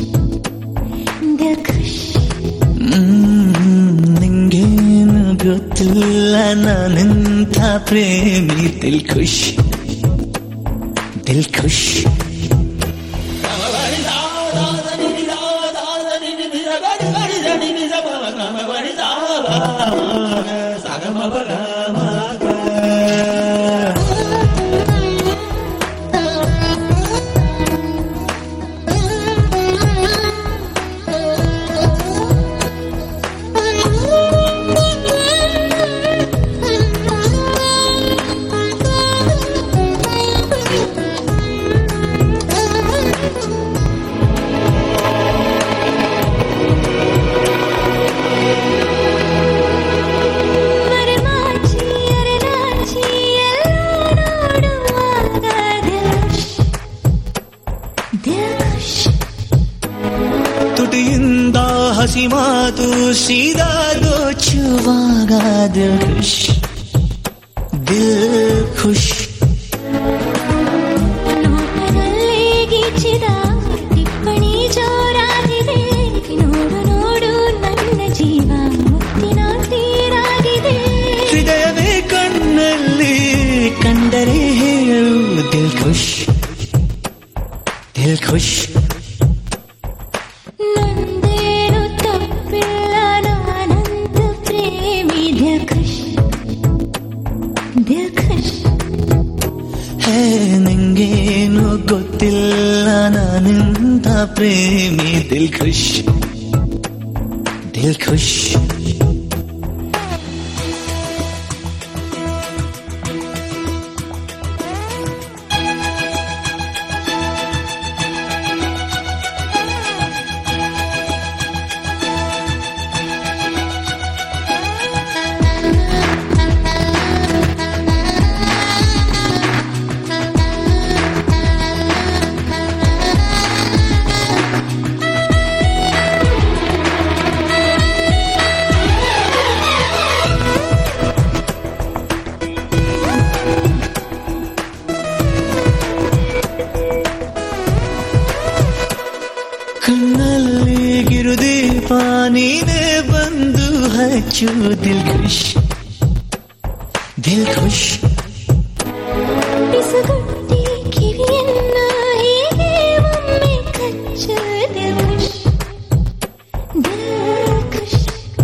ದಿಲ್ ಖುಷ್ ಹ್ಮ್, ನಿಂಗೇನು ಗೊತ್ತಿಲ್ಲ ನಾನೆಂಥ ಪ್ರೇಮಿ ದಿಲ್ ಖುಷ್ ದಿಲ್ ಖುಷ್ ಮರೆಮಾಚಿ ಅರೆನಾಚಿ ಎಲ್ಲ ನೋಡುವಾಗ ದಿಲ್ ಖುಷ್ ದಿಲ್ ಖುಷ್ ತುಟಿಯಿಂದ ಹಸಿ ಮಾತು ಸೀದಾ ದೋಚುವಾಗ ದಿಲ್ ಖುಷ್ ದಿಲ್ ಖುಷ್ ನೋಟದಲ್ಲಿ ಗೀಚಿದ ಟಿಪ್ಪಣಿ ಜೋರಾಗಿದೆ ನೋಡು ನೋಡು ನನ್ನ ಜೀವ ಮುತ್ತಿನ ತೀರಾಗಿದೆ ಹೃದಯವೇ ಕಣ್ಣಲ್ಲಿ ಕಂಡರೆ ಹೇಳು ದಿಲ್ ಖುಷ್ ದಿಲ್ ಖುಷ್ ನಂದೇನು ತಪ್ಪಿಲ್ಲ ನಾನಂತ ಪ್ರೇಮಿ ದಿಲ್ ಖುಷ್ ದಿಲ್ ಖುಷ್ ಹೇ ನಿಂಗೇನು ಗೊತ್ತಿಲ್ಲ ನಾನಿಂದ ಪ್ರೇಮಿ ದಿಲ್ ಖುಷ್ ದಿಲ್ ಖುಷ್ ಕಣ್ಣಲ್ಲಿ ಗಿರುದೀಪ ನೀನೇ ಬಂದು ಹಚ್ಚು ದಿಲ್ ಖುಷ್ ದಿಲ್ ಖುಷ್ ಬಿಸುಗುಟ್ಟಿ ಕಿವಿಯನ್ನ ಹೀಗೆ ಒಮ್ಮೆ ಕಚ್ಚು ದಿಲ್ ಖುಷ್ ದಿಲ್ ಖುಷ್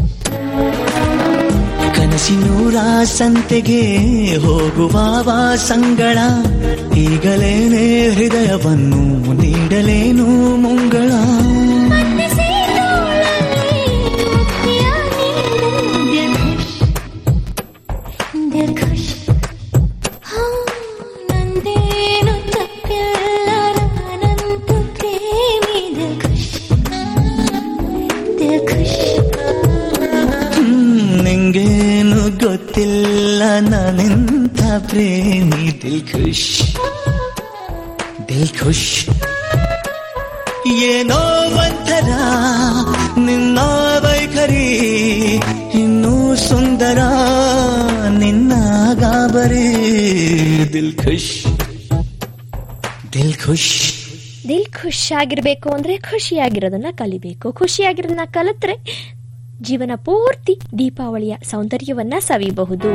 ಕನಸಿನೂರ ಸಂತೆಗೆ ಹೋಗುವ ಸಂಗಳ ಈಗಲೇನೆ ಹೃದಯವನ್ನು ನೀಡಲೇನು ಮುಂಗಳ ಮನಸ್ಸೇ ತೋಳಲಿ ಮುತ್ತಿಯ ನೀನು ದಿಲ್ ಖುಷ್ ದಿಲ್ ಖುಷ್ ಹಾ ನಂದೇನು ತಪ್ಪಿಲ್ಲ ನಾನಂತೂ ಪ್ರೇಮಿ ದಿಲ್ ಖುಷ್ ದಿಲ್ ಖುಷ್ ಹ್ಮ್, ನಿಂಗೇನು ಗೊತ್ತಿಲ್ಲ ನಾನೆಂಥ ಪ್ರೇಮಿ ದಿಲ್ ಖುಷ್ ದಿಲ್ ಖುಷ್ ಏನೋ ಒಂಥರ ನಿನ್ನ ವೈಖರಿ ಇನ್ನೂ ಸುಂದರ ನಿನ್ನ ಗಾಬರಿ ದಿಲ್ ಖುಷ್ ದಿಲ್ ಖುಷ್ ದಿಲ್ ಖುಷ್ ಆಗಿರ್ಬೇಕು ಅಂದ್ರೆ ಖುಷಿಯಾಗಿರೋದನ್ನ ಕಲಿಬೇಕು ಖುಷಿಯಾಗಿರೋದನ್ನ ಕಲಿತ್ರೆ ಜೀವನ ಪೂರ್ತಿ ದೀಪಾವಳಿಯ ಸೌಂದರ್ಯವನ್ನ ಸವಿಬಹುದು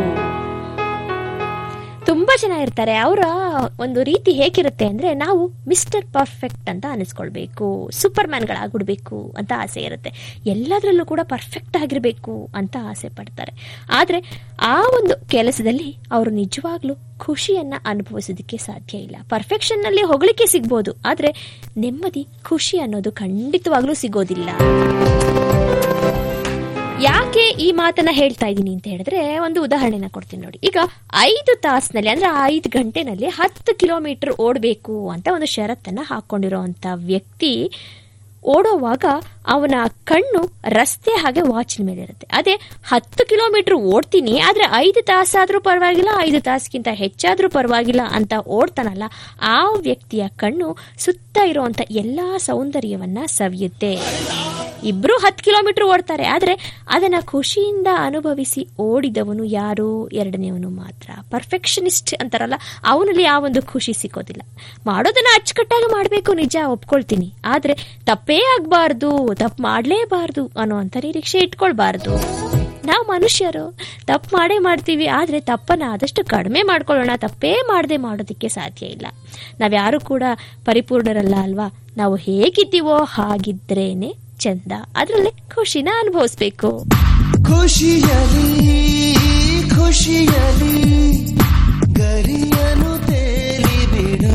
ತುಂಬಾ ಜನ ಇರ್ತಾರೆ ಅವರ ಒಂದು ರೀತಿ ಹೇಗಿರುತ್ತೆ ಅಂದ್ರೆ ನಾವು ಮಿಸ್ಟರ್ ಪರ್ಫೆಕ್ಟ್ ಅಂತ ಅನಿಸ್ಕೊಳ್ಬೇಕು ಸೂಪರ್ ಮ್ಯಾನ್ಗಳಾಗ್ಬಿಡ್ಬೇಕು ಅಂತ ಆಸೆ ಇರುತ್ತೆ ಎಲ್ಲದರಲ್ಲೂ ಕೂಡ ಪರ್ಫೆಕ್ಟ್ ಆಗಿರ್ಬೇಕು ಅಂತ ಆಸೆ ಪಡ್ತಾರೆ ಆದ್ರೆ ಆ ಒಂದು ಕೆಲಸದಲ್ಲಿ ಅವರು ನಿಜವಾಗ್ಲೂ ಖುಷಿಯನ್ನ ಅನುಭವಿಸೋದಕ್ಕೆ ಸಾಧ್ಯ ಇಲ್ಲ ಪರ್ಫೆಕ್ಷನ್ ನಲ್ಲಿ ಹೊಗಳಿಕೆ ಸಿಗ್ಬೋದು ಆದ್ರೆ ನೆಮ್ಮದಿ ಖುಷಿ ಅನ್ನೋದು ಖಂಡಿತವಾಗ್ಲೂ ಸಿಗೋದಿಲ್ಲ ಯಾಕೆ ಈ ಮಾತನ್ನ ಹೇಳ್ತಾ ಇದ್ದೀನಿ ಅಂತ ಹೇಳಿದ್ರೆ ಒಂದು ಉದಾಹರಣೆನ ಕೊಡ್ತೀನಿ ನೋಡಿ ಈಗ ಐದು ತಾಸಿನಲ್ಲಿ ಅಂದ್ರೆ ಐದು ಗಂಟೆನಲ್ಲಿ ಹತ್ತು ಕಿಲೋಮೀಟರ್ ಓಡಬೇಕು ಅಂತ ಒಂದು ಷರತ್ತನ್ನ ಹಾಕೊಂಡಿರುವಂತ ವ್ಯಕ್ತಿ ಓಡೋವಾಗ ಅವನ ಕಣ್ಣು ರಸ್ತೆ ಹಾಗೆ ವಾಚಿನ ಮೇಲೆ ಇರುತ್ತೆ ಅದೇ ಹತ್ತು ಕಿಲೋಮೀಟರ್ ಓಡ್ತೀನಿ ಆದ್ರೆ ಐದು ತಾಸಾದ್ರೂ ಪರವಾಗಿಲ್ಲ ಐದು ತಾಸಿಗಿಂತ ಹೆಚ್ಚಾದ್ರೂ ಪರವಾಗಿಲ್ಲ ಅಂತ ಓಡ್ತಾನಲ್ಲ ಆ ವ್ಯಕ್ತಿಯ ಕಣ್ಣು ಸುತ್ತ ಇರುವಂತ ಎಲ್ಲಾ ಸೌಂದರ್ಯವನ್ನ ಸವಿಯುತ್ತೆ ಇಬ್ರು ಹತ್ತು ಕಿಲೋಮೀಟರ್ ಓಡ್ತಾರೆ ಆದ್ರೆ ಅದನ್ನ ಖುಷಿಯಿಂದ ಅನುಭವಿಸಿ ಓಡಿದವನು ಯಾರು ಎರಡನೇವನು ಮಾತ್ರ ಪರ್ಫೆಕ್ಷನಿಸ್ಟ್ ಅಂತಾರಲ್ಲ ಅವನಲ್ಲಿ ಆ ಒಂದು ಖುಷಿ ಸಿಕ್ಕೋದಿಲ್ಲ ಮಾಡೋದನ್ನ ಅಚ್ಚುಕಟ್ಟಾಗಿ ಮಾಡಬೇಕು ನಿಜ ಒಪ್ಕೊಳ್ತೀನಿ ಆದ್ರೆ ತಪ್ಪೇ ಆಗ್ಬಾರ್ದು ತಪ್ಪು ಮಾಡ್ಲೇಬಾರ್ದು ಅನ್ನುವಂಥ ನಿರೀಕ್ಷೆ ಇಟ್ಕೊಳ್ಬಾರ್ದು ನಾವು ಮನುಷ್ಯರು ತಪ್ಪು ಮಾಡೇ ಮಾಡ್ತೀವಿ ಆದ್ರೆ ತಪ್ಪನ್ನ ಆದಷ್ಟು ಕಡಿಮೆ ಮಾಡ್ಕೊಳ್ಳೋಣ ತಪ್ಪೇ ಮಾಡದೆ ಮಾಡೋದಕ್ಕೆ ಸಾಧ್ಯ ಇಲ್ಲ ನಾವ್ಯಾರು ಕೂಡ ಪರಿಪೂರ್ಣರಲ್ಲ ಅಲ್ವಾ ನಾವು ಹೇಗಿದ್ದೀವೋ ಹಾಗಿದ್ರೇನೆ ಚಂದ ಅದ್ರಲ್ಲೇ ಖುಷಿನ ಅನುಭವಿಸ್ಬೇಕು ಖುಷಿಯಲಿ ಖುಷಿಯಲಿ ಗರಿಯನು ತೇಲಿ ಬಿಡು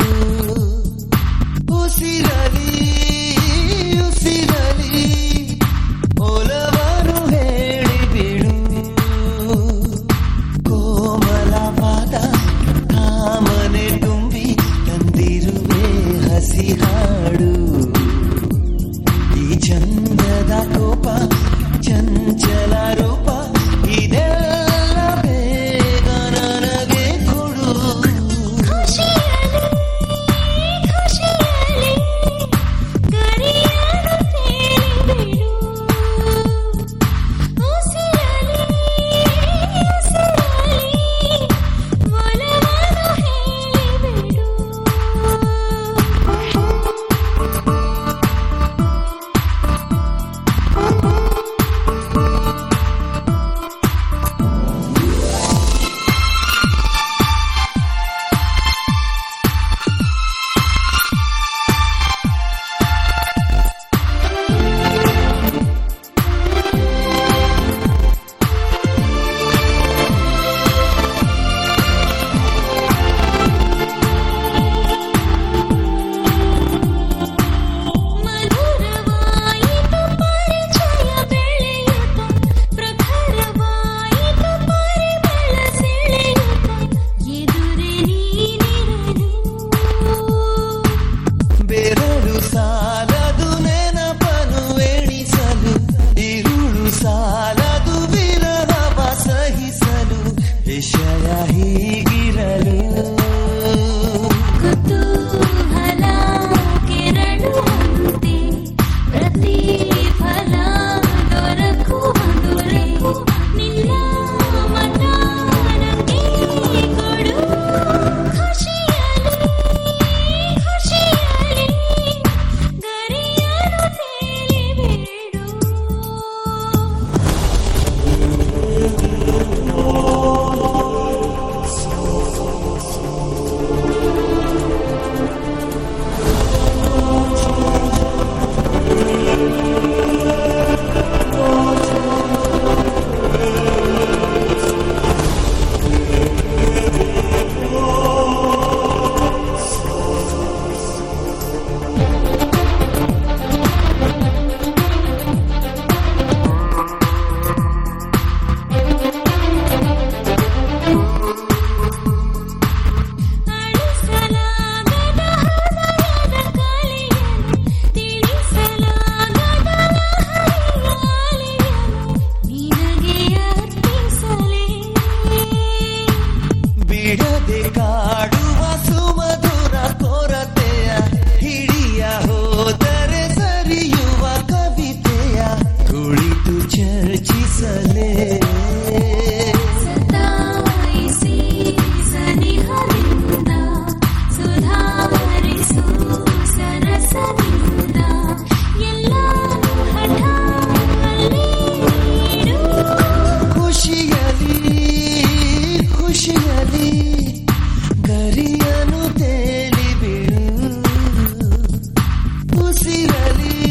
ಉಸಿರಲಿ ಉಸಿರಲಿ ಒಲವನು ಹೇಳಿ ಬಿಡು ಕೋಮಲವಾದ ಕಾಮನೆ ತುಂಬಿ ತಂದಿರುವೆ ಹಸಿ ಹಾಡು ಈ ಚಂದದ ಕೋಪ ಚಂಚಲ ರೂಪ ಇದೆಲ್ಲ ಬೇಗ ನನಗೆ ಕೊಡು ಬೆರಳು ಸಾಲದು ನೆನಪನು ಎಣಿಸಲು ಇರುಳು ಸಾಲದು ವಿರಹವ ಸಹಿಸಲು ವಿಷಯ ಹೀಗಿರಲು ಕುತೂಹಲ ಕೆರಳುವಂತೆ ಪ್ರತಿಫಲ ದೊರಕುವಂದುರೆ ನಿನ್ನ ಮನ ನನಗೆ ಕೊಡು ಖುಷಿಯಲಿ ಖುಷಿಯಲಿ ಗರಿಯನು ತೇಲಿ ಬಿಡು ಅಳಿಸಲಾಗದ ಹೃದಯದ ಕಲೆಯನ್ನು ತಿಳಿಸಲಾಗದ ಲಹರಿಯಾಲೆಯನ್ನು ನಿನಗೆ ಅರ್ಪಿಸಲೇ ಬಿಡದೆ ಕಾಡುವ ಸುಮಧುರ ಕೊರತೆಯ ಹಿಡಿಯ ಹೋದರೆ ಸರಿಯುವ ಕವಿತೆಯ ಕುಳಿತು ಚರ್ಚಿಸಲೇ ಸತಾಯಿಸಿ ಸನಿಹದಿಂದ ಸುಧಾರಿಸು ಸರಸದಿಂದ ಎಲ್ಲ ಹಠ ಅಲ್ಲಿಡು. ಖುಷಿಯಲಿ ಖುಷಿಯಲಿ ಗರಿಯನು ತೇಲಿ ಬಿಡು ಉಸಿರಲಿ